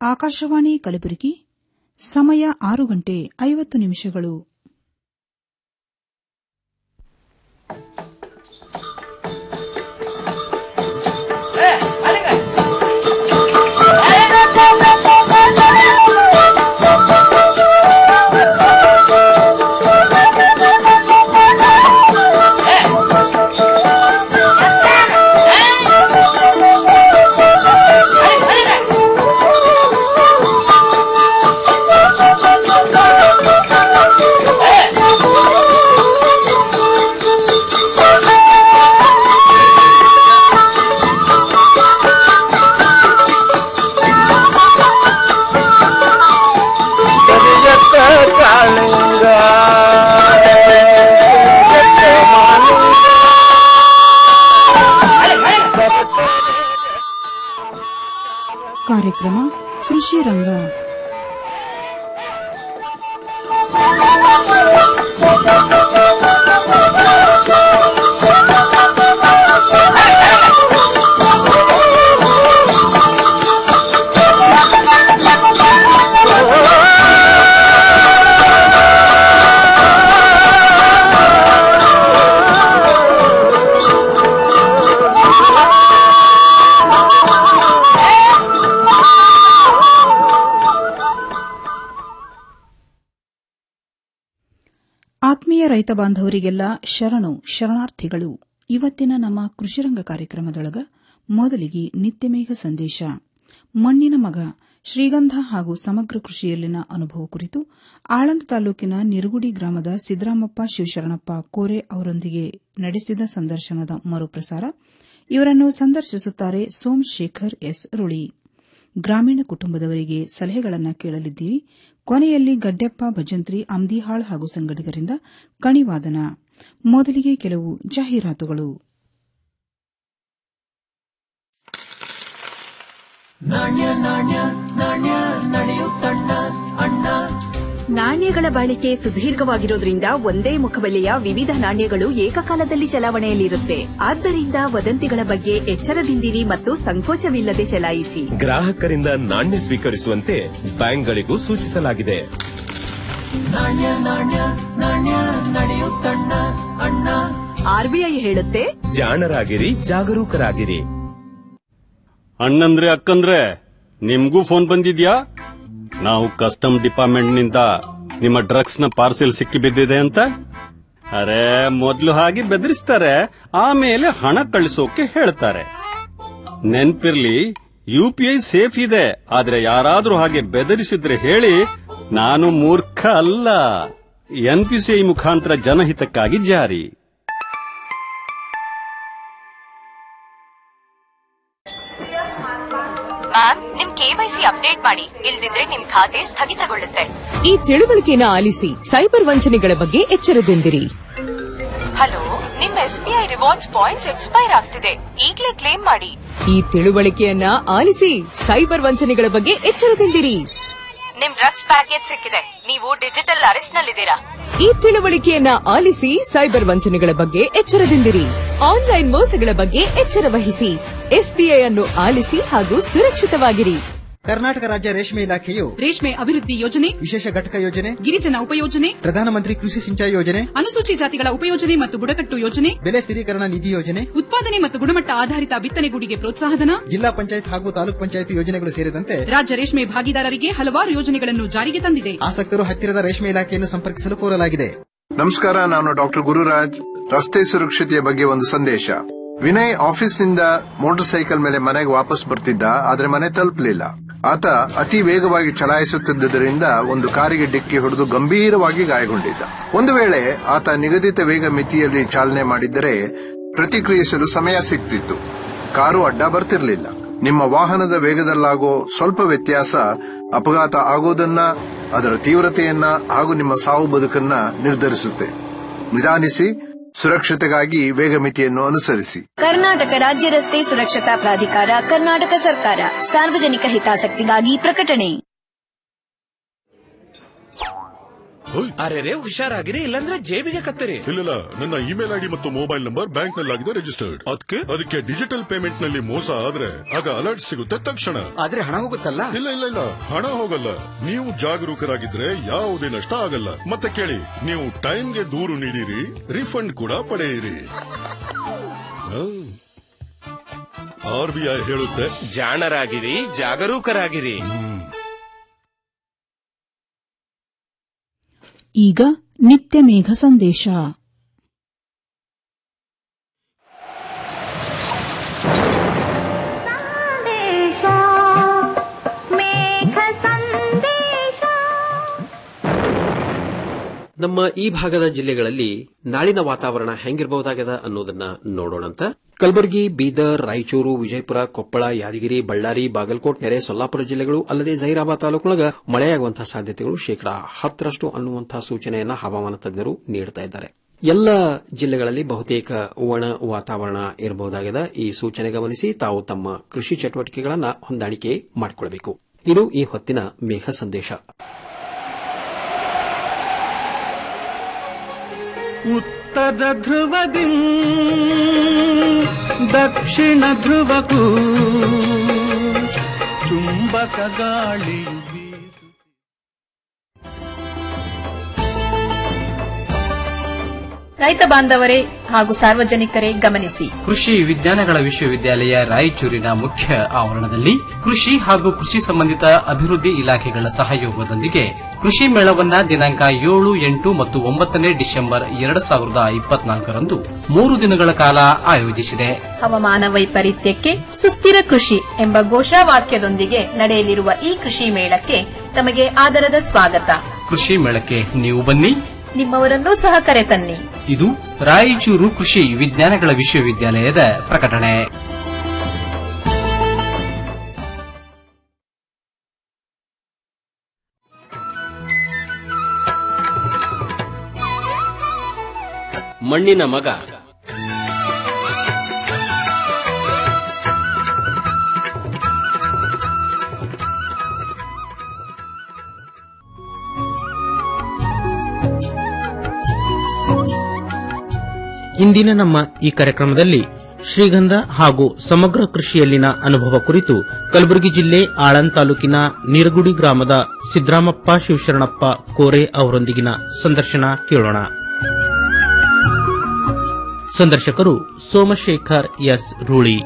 ಆಕಾಶವಾಣಿ ಕಲಬುರಗಿ ಸಮಯ ಆರು ಗಂಟೆ ಐವತ್ತು ನಿಮಿಷಗಳು ಕಾರ್ಯಕ್ರಮ ಕೃಷಿ ರಂಗ ಆತ್ಮೀಯ ರೈತ ಬಾಂಧವರಿಗೆಲ್ಲ ಶರಣು ಶರಣಾರ್ಥಿಗಳು ಇವತ್ತಿನ ನಮ್ಮ ಕೃಷಿರಂಗ ಕಾರ್ಯಕ್ರಮದೊಳಗ ಮೊದಲಿಗೆ ನಿತ್ಯಮೇಘ ಸಂದೇಶ ಮಣ್ಣಿನ ಮಗ ಶ್ರೀಗಂಧ ಹಾಗೂ ಸಮಗ್ರ ಕೃಷಿಯಲ್ಲಿನ ಅನುಭವ ಕುರಿತು ಆಳಂದ ತಾಲೂಕಿನ ನಿರುಗುಡಿ ಗ್ರಾಮದ ಸಿದ್ದರಾಮಪ್ಪ ಶಿವಶರಣಪ್ಪ ಕೋರೆ ಅವರೊಂದಿಗೆ ನಡೆಸಿದ ಸಂದರ್ಶನದ ಮರುಪ್ರಸಾರ ಇವರನ್ನು ಸಂದರ್ಶಿಸುತ್ತಾರೆ ಸೋಮಶೇಖರ್ ಎಸ್ ರುಳಿ ಗ್ರಾಮೀಣ ಕುಟುಂಬದವರಿಗೆ ಸಲಹೆಗಳನ್ನು ಕೇಳಲಿದ್ದೀರಿ ಕೊನೆಯಲ್ಲಿ ಗಡ್ಡೆಪ್ಪ ಭಜಂತ್ರಿ ಅಮ್ದಿಹಾಳ್ ಹಾಗೂ ಸಂಗಡಿಗರಿಂದ ಕಣಿವಾದನ ಮೊದಲಿಗೆ ಕೆಲವು ಜಾಹೀರಾತುಗಳು ನಾಣ್ಯ ನಾಣ್ಯ ನಾಣ್ಯ ನಡೆಯುತ್ತಣ್ಣ ಅಣ್ಣ ನಾಣ್ಯಗಳ ಬಾಳಿಕೆ ಸುದೀರ್ಘವಾಗಿರೋದ್ರಿಂದ ಒಂದೇ ಮುಖಬೆಲೆಯ ವಿವಿಧ ನಾಣ್ಯಗಳು ಏಕಕಾಲದಲ್ಲಿ ಚಲಾವಣೆಯಲ್ಲಿರುತ್ತೆ ಆದ್ದರಿಂದ ವದಂತಿಗಳ ಬಗ್ಗೆ ಎಚ್ಚರದಿಂದಿರಿ ಮತ್ತು ಸಂಕೋಚವಿಲ್ಲದೆ ಚಲಾಯಿಸಿ ಗ್ರಾಹಕರಿಂದ ನಾಣ್ಯ ಸ್ವೀಕರಿಸುವಂತೆ ಬ್ಯಾಂಕ್ಗಳಿಗೂ ಸೂಚಿಸಲಾಗಿದೆ ನಾಣ್ಯ ನಾಣ್ಯ ನಾಣ್ಯ ನಡೆಯುತ್ತಣ್ಣ ಅಣ್ಣ ಆರ್ಬಿಐ ಹೇಳುತ್ತೆ ಜಾಣರಾಗಿರಿ ಜಾಗರೂಕರಾಗಿರಿ ಅಣ್ಣಂದ್ರೆ ಅಕ್ಕಂದ್ರೆ ನಿಮ್ಗೂ ಫೋನ್ ಬಂದಿದ್ಯಾ ನಾವು ಕಸ್ಟಮ್ ಡಿಪಾರ್ಟ್ಮೆಂಟ್ ನಿಂದ ನಿಮ್ಮ ಡ್ರಗ್ಸ್ ನ ಪಾರ್ಸೆಲ್ ಸಿಕ್ಕಿ ಬಿದ್ದಿದೆ ಅಂತ ಅರೆ ಮೊದ್ಲು ಹಾಗೆ ಬೆದರಿಸ್ತಾರೆ ಆಮೇಲೆ ಹಣ ಕಳಿಸೋಕೆ ಹೇಳ್ತಾರೆ ನೆನ್ಪಿರ್ಲಿ ಯು ಪಿ ಐ ಸೇಫ್ ಇದೆ ಆದ್ರೆ ಯಾರಾದ್ರೂ ಹಾಗೆ ಬೆದರಿಸಿದ್ರೆ ಹೇಳಿ ನಾನು ಮೂರ್ಖ ಅಲ್ಲ ಎನ್ ಪಿ ಸಿ ಐ ಮುಖಾಂತರ ಜನಹಿತಕ್ಕಾಗಿ ಜಾರಿ ಮ್ಯಾಮ್ ನಿಮ್ ಕೆವೈಸಿ ಅಪ್ಡೇಟ್ ಮಾಡಿ ಇಲ್ದಿದ್ರೆ ನಿಮ್ ಖಾತೆ ಸ್ಥಗಿತಗೊಳ್ಳುತ್ತೆ ಈ ತಿಳುವಳಿಕೆನ ಆಲಿಸಿ ಸೈಬರ್ ವಂಚನೆಗಳ ಬಗ್ಗೆ ಎಚ್ಚರದಿಂದಿರಿ ಹಲೋ ನಿಮ್ S B I rewards points expire ಆಗ್ತಿದೆ ಈಗ್ಲೇ ಕ್ಲೇಮ್ ಮಾಡಿ ಈ ತಿಳುವಳಿಕೆಯನ್ನ ಆಲಿಸಿ ಸೈಬರ್ ವಂಚನೆಗಳ ಬಗ್ಗೆ ಎಚ್ಚರದಿಂದಿರಿ ನಿಮ್ ಡ್ರಗ್ಸ್ ಪ್ಯಾಕೇಜ್ ಸಿಕ್ಕಿದೆ ನೀವು ಡಿಜಿಟಲ್ ಅರೆಸ್ಟ್ ನಲ್ಲಿದ್ದೀರಾ ಈ ತಿಳುವಳಿಕೆಯನ್ನ ಆಲಿಸಿ ಸೈಬರ್ ವಂಚನೆಗಳ ಬಗ್ಗೆ ಎಚ್ಚರದಿಂದಿರಿ ಆನ್ಲೈನ್ ಮೋಸಗಳ ಬಗ್ಗೆ ಎಚ್ಚರ ವಹಿಸಿ ಎಸ್ಬಿಐ ಅನ್ನು ಆಲಿಸಿ ಹಾಗೂ ಸುರಕ್ಷಿತವಾಗಿರಿ ಕರ್ನಾಟಕ ರಾಜ್ಯ ರೇಷ್ಮೆ ಇಲಾಖೆಯು ರೇಷ್ಮೆ ಅಭಿವೃದ್ಧಿ ಯೋಜನೆ ವಿಶೇಷ ಘಟಕ ಯೋಜನೆ ಗಿರಿಜನ ಉಪಯೋಜನೆ ಪ್ರಧಾನಮಂತ್ರಿ ಕೃಷಿ ಸಿಂಚಾಯಿ ಯೋಜನೆ ಅನುಸೂಚಿ ಜಾತಿಗಳ ಉಪಯೋಜನೆ ಮತ್ತು ಬುಡಕಟ್ಟು ಯೋಜನೆ ಬೆಲೆ ಸ್ಥಿರೀಕರಣ ನಿಧಿ ಯೋಜನೆ ಉತ್ಪಾದನೆ ಮತ್ತು ಗುಣಮಟ್ಟ ಆಧಾರಿತ ಬಿತ್ತನೆಗೂಡಿಗೆ ಪ್ರೋತ್ಸಾಹಧನ ಜಿಲ್ಲಾ ಪಂಚಾಯತ್ ಹಾಗೂ ತಾಲೂಕ್ ಪಂಚಾಯತ್ ಯೋಜನೆಗಳು ಸೇರಿದಂತೆ ರಾಜ್ಯ ರೇಷ್ಮೆ ಭಾಗಿದಾರರಿಗೆ ಹಲವಾರು ಯೋಜನೆಗಳನ್ನು ಜಾರಿಗೆ ತಂದಿದೆ ಆಸಕ್ತರು ಹತ್ತಿರದ ರೇಷ್ಮೆ ಇಲಾಖೆಯನ್ನು ಸಂಪರ್ಕಿಸಲು ಕೋರಲಾಗಿದೆ ನಮಸ್ಕಾರ ನಾನು ಡಾಕ್ಟರ್ ಗುರುರಾಜ್ ರಸ್ತೆ ಸುರಕ್ಷತೆಯ ಬಗ್ಗೆ ಒಂದು ಸಂದೇಶ ವಿನಯ್ ಆಫೀಸ್ನಿಂದ ಮೋಟಾರ್ ಸೈಕಲ್ ಮೇಲೆ ಮನೆಗೆ ವಾಪಸ್ ಬರ್ತಿದ್ದ ಆದ್ರೆ ಮನೆ ತಲುಪಲಿಲ್ಲ ಆತ ಅತಿ ವೇಗವಾಗಿ ಚಲಾಯಿಸುತ್ತಿದ್ದರಿಂದ ಒಂದು ಕಾರಿಗೆ ಡಿಕ್ಕಿ ಹೊಡೆದು ಗಂಭೀರವಾಗಿ ಗಾಯಗೊಂಡಿದ್ದ ಒಂದು ವೇಳೆ ಆತ ನಿಗದಿತ ವೇಗ ಮಿತಿಯಲ್ಲಿ ಚಾಲನೆ ಮಾಡಿದ್ದರೆ ಪ್ರತಿಕ್ರಿಯಿಸಲು ಸಮಯ ಸಿಗ್ತಿತ್ತು ಕಾರು ಅಡ್ಡ ಬರ್ತಿರ್ಲಿಲ್ಲ ನಿಮ್ಮ ವಾಹನದ ವೇಗದಲ್ಲಾಗೋ ಸ್ವಲ್ಪ ವ್ಯತ್ಯಾಸ ಅಪಘಾತ ಆಗೋದನ್ನ ಅದರ ತೀವ್ರತೆಯನ್ನ ಹಾಗೂ ನಿಮ್ಮ ಸಾವು ಬದುಕನ್ನ ನಿರ್ಧರಿಸುತ್ತೆ ನಿಧಾನಿಸಿ ಸುರಕ್ಷತೆಗಾಗಿ ವೇಗ ಮಿತಿಯನ್ನು ಅನುಸರಿಸಿ ಕರ್ನಾಟಕ ರಾಜ್ಯ ರಸ್ತೆ ಸುರಕ್ಷತಾ ಪ್ರಾಧಿಕಾರ ಕರ್ನಾಟಕ ಸರ್ಕಾರ ಸಾರ್ವಜನಿಕ ಹಿತಾಸಕ್ತಿಗಾಗಿ ಪ್ರಕಟಣೆ ಅರೆ ಹುಷಾರಾಗಿರಿ ಇಲ್ಲಾಂದ್ರೆ ಜೇಬಿಗೆ ಕತ್ತರಿ ಇಲ್ಲ ನನ್ನ ಇಮೇಲ್ ಐಡಿ ಮತ್ತು ಮೊಬೈಲ್ ನಂಬರ್ ಬ್ಯಾಂಕ್ ನಲ್ಲಾಗಿದೆ ರಿಜಿಸ್ಟರ್ಡ್ ಅದಕ್ಕೆ ಅದಕ್ಕೆ ಡಿಜಿಟಲ್ ಪೇಮೆಂಟ್ ನಲ್ಲಿ ಮೋಸ ಆದ್ರೆ ಆಗ ಅಲರ್ಟ್ ಸಿಗುತ್ತೆ ತಕ್ಷಣ ಆದ್ರೆ ಹಣ ಹೋಗುತ್ತಲ್ಲ ಇಲ್ಲ ಇಲ್ಲ ಇಲ್ಲ ಹಣ ಹೋಗಲ್ಲ ನೀವು ಜಾಗರೂಕರಾಗಿದ್ರೆ ಯಾವುದೇ ನಷ್ಟ ಆಗಲ್ಲ ಮತ್ತೆ ಕೇಳಿ ನೀವು ಟೈಮ್ಗೆ ದೂರು ನೀಡಿರಿ ರಿಫಂಡ್ ಕೂಡ ಪಡೆಯಿರಿ ಆರ್ ಬಿ ಐ ಹೇಳುತ್ತೆ ಜಾಣರಾಗಿರಿ ಜಾಗರೂಕರಾಗಿರಿ ಈಗ ನಿತ್ಯ ಮೇಘ ಸಂದೇಶ ನಮ್ಮ ಈ ಭಾಗದ ಜಿಲ್ಲೆಗಳಲ್ಲಿ ನಾಳಿನ ವಾತಾವರಣ ಹೆಂಗಿರಬಹುದಾಗದ ಅನ್ನೋದನ್ನ ನೋಡೋಣಂತ ಕಲಬುರಗಿ ಬೀದರ್ ರಾಯಚೂರು ವಿಜಯಪುರ ಕೊಪ್ಪಳ ಯಾದಗಿರಿ ಬಳ್ಳಾರಿ ಬಾಗಲಕೋಟ್ ನೆರೆ ಸೊಲ್ಲಾಪುರ ಜಿಲ್ಲೆಗಳು ಅಲ್ಲದೆ ಜೈರಾಬಾದ್ ತಾಲೂಕೊಳಗ ಮಳೆಯಾಗುವಂತಹ ಸಾಧ್ಯತೆಗಳು ಶೇಕಡಾ ಹತ್ತರಷ್ಟು ಅನ್ನುವಂತಹ ಸೂಚನೆಯನ್ನ ಹವಾಮಾನ ತಜ್ಞರು ನೀಡುತ್ತಾ ಇದ್ದಾರೆ ಎಲ್ಲ ಜಿಲ್ಲೆಗಳಲ್ಲಿ ಬಹುತೇಕ ಒಣ ವಾತಾವರಣ ಇರಬಹುದಾಗಿದೆ ಈ ಸೂಚನೆ ಗಮನಿಸಿ ತಾವು ತಮ್ಮ ಕೃಷಿ ಚಟುವಟಿಕೆಗಳನ್ನು ಹೊಂದಾಣಿಕೆ ಮಾಡಿಕೊಳ್ಳಬೇಕು ಇದು ಈ ಹೊತ್ತಿನ ಮೇಘ ಸಂದೇಶ ಉತ್ತರ ಧ್ರುವದಿ ದಕ್ಷಿಣ ಧ್ರುವಕ್ಕೂ ಚುಂಬಕ ಗಾಳಿಯು ಬೀಸು ರೈತ ಬಾಂಧವರೇ ಹಾಗೂ ಸಾರ್ವಜನಿಕರೇ ಗಮನಿಸಿ ಕೃಷಿ ವಿಜ್ಞಾನಗಳ ವಿಶ್ವವಿದ್ಯಾಲಯ ರಾಯಚೂರಿನ ಮುಖ್ಯ ಆವರಣದಲ್ಲಿ ಕೃಷಿ ಹಾಗೂ ಕೃಷಿ ಸಂಬಂಧಿತ ಅಭಿವೃದ್ಧಿ ಇಲಾಖೆಗಳ ಸಹಯೋಗದೊಂದಿಗೆ ಕೃಷಿ ಮೇಳವನ್ನ ದಿನಾಂಕ ಏಳು ಎಂಟು ಮತ್ತು ಒಂಬತ್ತನೇ ಡಿಸೆಂಬರ್ ಎರಡು ಸಾವಿರದ ಇಪ್ಪತ್ನಾಲ್ಕರಂದು ಮೂರು ದಿನಗಳ ಕಾಲ ಆಯೋಜಿಸಿದೆ ಹವಾಮಾನ ವೈಪರೀತ್ಯಕ್ಕೆ ಸುಸ್ಥಿರ ಕೃಷಿ ಎಂಬ ಘೋಷವಾಕ್ಯದೊಂದಿಗೆ ನಡೆಯಲಿರುವ ಈ ಕೃಷಿ ಮೇಳಕ್ಕೆ ತಮಗೆ ಆದರದ ಸ್ವಾಗತ ಕೃಷಿ ಮೇಳಕ್ಕೆ ನೀವು ಬನ್ನಿ ನಿಮ್ಮವರನ್ನೂ ಸಹ ಕರೆತನ್ನಿ ಇದು ರಾಯಚೂರು ಕೃಷಿ ವಿಜ್ಞಾನಗಳ ವಿಶ್ವವಿದ್ಯಾಲಯದ ಪ್ರಕಟಣೆ ಮಣ್ಣಿನ ಮಗ ಇಂದಿನ ನಮ್ಮ ಈ ಕಾರ್ಯಕ್ರಮದಲ್ಲಿ ಶ್ರೀಗಂಧ ಹಾಗೂ ಸಮಗ್ರ ಕೃಷಿಯಲ್ಲಿನ ಅನುಭವ ಕುರಿತು ಕಲಬುರಗಿ ಜಿಲ್ಲೆ ಆಳಂದ್ ತಾಲೂಕಿನ ನೀರಗುಡಿ ಗ್ರಾಮದ ಸಿದ್ದರಾಮಪ್ಪ ಶಿವಶರಣಪ್ಪ ಕೋರೆ ಅವರೊಂದಿಗಿನ ಸಂದರ್ಶನ ಕೇಳೋಣ ಸಂದರ್ಶಕರು ಸೋಮಶೇಖರ್ ಎಸ್ ರೂಳಿ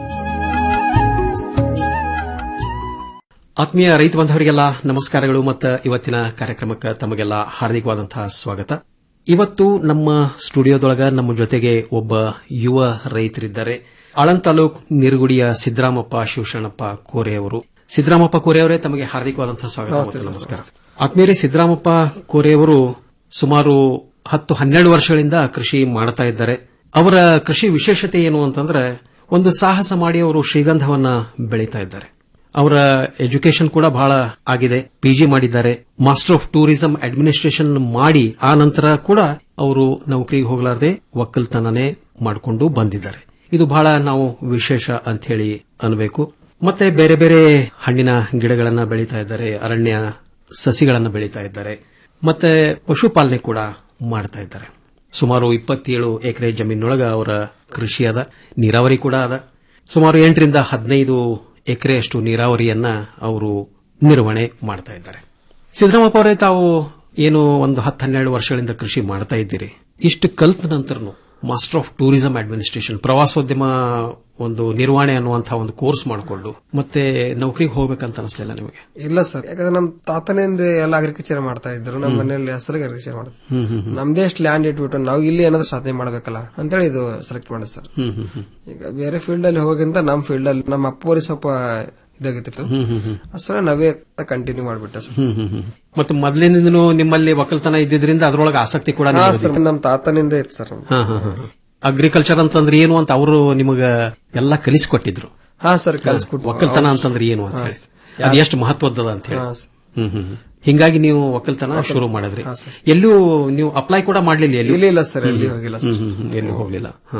ಆತ್ಮೀಯ ರೈತ ಬಾಂಧವರಿಗೆಲ್ಲ ನಮಸ್ಕಾರಗಳು ಮತ್ತು ಇವತ್ತಿನ ಕಾರ್ಯಕ್ರಮಕ್ಕೆ ತಮಗೆಲ್ಲ ಹಾರ್ದಿಕವಾದಂತಹ ಸ್ವಾಗತ ಇವತ್ತು ನಮ್ಮ ಸ್ಟುಡಿಯೋದೊಳಗ ನಮ್ಮ ಜೊತೆಗೆ ಒಬ್ಬ ಯುವ ರೈತರಿದ್ದಾರೆ ಆಳಂದ್ ತಾಲೂಕ್ ನಿರುಗುಡಿಯ ಸಿದ್ದರಾಮಪ್ಪ ಶಿವಶರಣಪ್ಪ ಕೋರೆ ಅವರು ಸಿದ್ದರಾಮಪ್ಪ ಕೋರೆ ಅವರೇ ತಮಗೆ ಹಾರ್ದಿಕವಾದಂತಹ ಸ್ವಾಗತ ಮತ್ತು ನಮಸ್ಕಾರ ಆತ್ಮೀಯರೇ ಸಿದ್ದರಾಮಪ್ಪ ಕೋರೆ ಅವರು ಸುಮಾರು ಹತ್ತು ಹನ್ನೆರಡು ವರ್ಷಗಳಿಂದ ಕೃಷಿ ಮಾಡ್ತಾ ಇದ್ದಾರೆ ಅವರ ಕೃಷಿ ವಿಶೇಷತೆ ಏನು ಅಂತಂದ್ರೆ ಒಂದು ಸಾಹಸ ಮಾಡಿ ಅವರು ಶ್ರೀಗಂಧವನ್ನ ಬೆಳೀತಾ ಇದ್ದಾರೆ ಅವರ ಎಜುಕೇಶನ್ ಕೂಡ ಬಹಳ ಆಗಿದೆ ಪಿಜಿ ಮಾಡಿದ್ದಾರೆ ಮಾಸ್ಟರ್ ಆಫ್ ಟೂರಿಸಂ ಅಡ್ಮಿನಿಸ್ಟ್ರೇಷನ್ ಮಾಡಿ ಆ ನಂತರ ಕೂಡ ಅವರು ನೌಕರಿಗೆ ಹೋಗಲಾರದೆ ಒಕ್ಕಲ್ತನನೇ ಮಾಡಿಕೊಂಡು ಬಂದಿದ್ದಾರೆ ಇದು ಬಹಳ ನಾವು ವಿಶೇಷ ಅಂತ ಹೇಳಿ ಅನ್ಬೇಕು ಮತ್ತೆ ಬೇರೆ ಬೇರೆ ಹಣ್ಣಿನ ಗಿಡಗಳನ್ನ ಬೆಳೀತಾ ಇದ್ದಾರೆ ಅರಣ್ಯ ಸಸಿಗಳನ್ನ ಬೆಳೀತಾ ಇದ್ದಾರೆ ಮತ್ತೆ ಪಶುಪಾಲನೆ ಕೂಡ ಮಾಡ್ತಾ ಇದ್ದಾರೆ ಸುಮಾರು ಇಪ್ಪತ್ತೇಳು ಎಕರೆ ಜಮೀನೊಳಗ ಅವರ ಕೃಷಿ ಅದ ನೀರಾವರಿ ಕೂಡ ಅದ ಸುಮಾರು ಎಂಟರಿಂದ ಹದಿನೈದು ಎಕರೆಯಷ್ಟು ನೀರಾವರಿಯನ್ನ ಅವರು ನಿರ್ವಹಣೆ ಮಾಡ್ತಾ ಇದ್ದಾರೆ ಸಿದ್ದರಾಮಪ್ಪ ಅವರೇ ತಾವು ಏನು ಒಂದು ಹತ್ತು ಹನ್ನೆರಡು ವರ್ಷಗಳಿಂದ ಕೃಷಿ ಮಾಡ್ತಾ ಇದ್ದೀರಿ ಇಷ್ಟು ಕಲ್ತ ನಂತರನು ಮಾಸ್ಟರ್ ಆಫ್ ಟೂರಿಸಂ ಅಡ್ಮಿನಿಸ್ಟ್ರೇಷನ್ ಪ್ರವಾಸೋದ್ಯಮ ಒಂದು ನಿರ್ವಹಣೆ ಅನ್ನುವಂತಹ ಒಂದು ಕೋರ್ಸ್ ಮಾಡಿಕೊಂಡು ಮತ್ತೆ ನೌಕರಿಗೆ ಹೋಗ್ಬೇಕಂತ ಅನಿಸ್ಲಿಲ್ಲ ನಿಮಗೆ ಇಲ್ಲ ಸರ್ ಯಾಕಂದ್ರೆ ನಮ್ ತಾತನಿಂದ ಎಲ್ಲ ಅಗ್ರಿಕಲ್ಚರ್ ಮಾಡ್ತಾ ಇದ್ರು ನಮ್ಮ ಮನೆಯಲ್ಲಿ ಹೆಸರಿಗೆ ಅಗ್ರಿಕಲ್ಚರ್ ಮಾಡ್ತಾರೆ ಹ್ಮ್, ಹ್ಮ್, ಹ್ಮ್. ನಮ್ದೇ ಎಷ್ಟು ಲ್ಯಾಂಡ್ ಇಟ್ಬಿಟ್ಟು ನಾವು ಇಲ್ಲಿ ಏನಾದ್ರು ಸಾಧನೆ ಮಾಡ್ಬೇಕಲ್ಲ ಅಂತೇಳಿ ಇದು ಸೆಲೆಕ್ಟ್ ಮಾಡಿದ್ ಸರ್ ಹ್ಮ್, ಹ್ಮ್, ಹ್ಮ್. ಈಗ ಬೇರೆ ಫೀಲ್ಡ್ ಅಲ್ಲಿ ಹೋಗಿಂತ ನಮ್ ಫೀಲ್ಡ್ ಅಲ್ಲಿ ನಮ್ಮ ಅಪ್ಪವ್ರಿಗೆ ಸ್ವಲ್ಪ ಇದಾಗಿತ್ತು ಹ್ಮ್, ಹ್ಮ್, ಹ್ಮ್. ಅಷ್ಟೇ ನಾವೇ ಕಂಟಿನ್ಯೂ ಮಾಡ್ಬಿಟ್ಟೆ ಸರ್ ಹ್ಮ್, ಹ್ಮ್, ಹ್ಮ್. ಮತ್ತು ಮೊದಲಿನಿಂದನೂ ನಿಮ್ಮಲ್ಲಿ ಒಕ್ಕಲ್ತನ ಇದ್ದಿದ್ರಿಂದ ಅದರೊಳಗೆ ಆಸಕ್ತಿ ಕೂಡ ಹಾ, ನಿಮ್ಮಲ್ಲಿ ಸರ್ ಇತ್ತು. ನಮ್ ತಾತನಿಂದ ಇತ್ತು ಸರ್ ಹಾ, ಹಾ, ಹಾ. ಅಗ್ರಿಕಲ್ಚರ್ ಅಂತಂದ್ರೆ ಏನು ಅಂತ ಅವರು ನಿಮಗ ಎಲ್ಲ ಕಲಿಸಿಕೊಟ್ಟಿದ್ರು ಹಾ ಸರ್ ಕಲಿಸ್ಕೊಟ್ರು ಒಕ್ಕಲ್ತನ ಅಂತಂದ್ರೆ ಏನು ಅಂತ ಹೇಳಿ ಅದು ಎಷ್ಟು ಮಹತ್ವದ್ದದ ಅಂತ ಹೇಳಿ ಹಾ, ಸರ್. ಹ್ಮ್ ಹ್ಮ್ ಹ್ಮ್. ಹಿಂಗಾಗಿ ನೀವು ಒಕ್ಕಲ್ತನ ಶುರು ಮಾಡಿದ್ರಿ ಹಾ, ಸರ್. ಎಲ್ಲೂ ನೀವು ಅಪ್ಲೈ ಕೂಡ ಮಾಡ್ಲಿಲ್ಲ ಎಲ್ಲಿ ಇಲ್ಲ, ಇಲ್ಲ, ಸರ್, ಎಲ್ಲಿ ಹೋಗಿಲ್ಲ, ಸರ್. ಎಲ್ಲೂ ಹೋಗ್ಲಿಲ್ಲ ಹಾ, ಹಾ.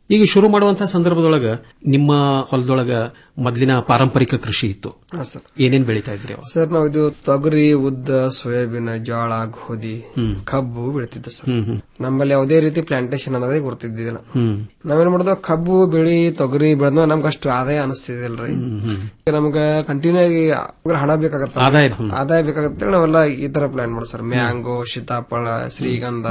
ಈಗ ಶುರು ಮಾಡುವಂತಹ ಸಂದರ್ಭದೊಳಗ ನಿಮ್ಮ ಹೊಲದೊಳಗ ಮೊದಲಿನ ಪಾರಂಪರಿಕ ಕೃಷಿ ಇತ್ತು ಹಾ ಸರ್ ಏನೇನ್ ಬೆಳೀತಾ ಇದ್ರಿ ಅವಾಗ ಸರ್ ನಾವು ಇದು ತೊಗರಿ ಉದ್ದ ಸೋಯಾಬೀನ್ ಜೋಳ ಗೋಧಿ ಹ್ಮ್. ಕಬ್ಬು ಬೆಳಿತಿದ್ದೆ ಸರ್ ಹ್ಮ್ ಹ್ಮ್ ನಮ್ಮಲ್ಲಿ ಯಾವುದೇ ರೀತಿ ಪ್ಲಾಂಟೇಶನ್ ಅನ್ನೋದೇ ಗೊತ್ತಿದ್ದಿಲ್ಲ ಹ್ಮ್ ನಾವೇನ್ ಮಾಡೋದು ಕಬ್ಬು ಬೆಳಿ ತೊಗರಿ ಬೆಳೆದ್ವ ನಮ್ಗೆ ಅಷ್ಟು ಆದಾಯ ಅನಿಸ್ತಿದಿಲ್ರಿ ನಮ್ಗ ಕಂಟಿನ್ಯೂ ಆಗಿ ಹಣ ಬೇಕಾಗತ್ತ ಆದಾಯ, ಹ್ಮ್. ಆದಾಯ ಬೇಕಾಗತ್ತೆ ನಾವೆಲ್ಲ ಈ ತರ ಪ್ಲಾನ್ ಮಾಡೋದು ಸರ್ ಮ್ಯಾಂಗೋ ಸೀತಾಫಳ ಶ್ರೀಗಂಧ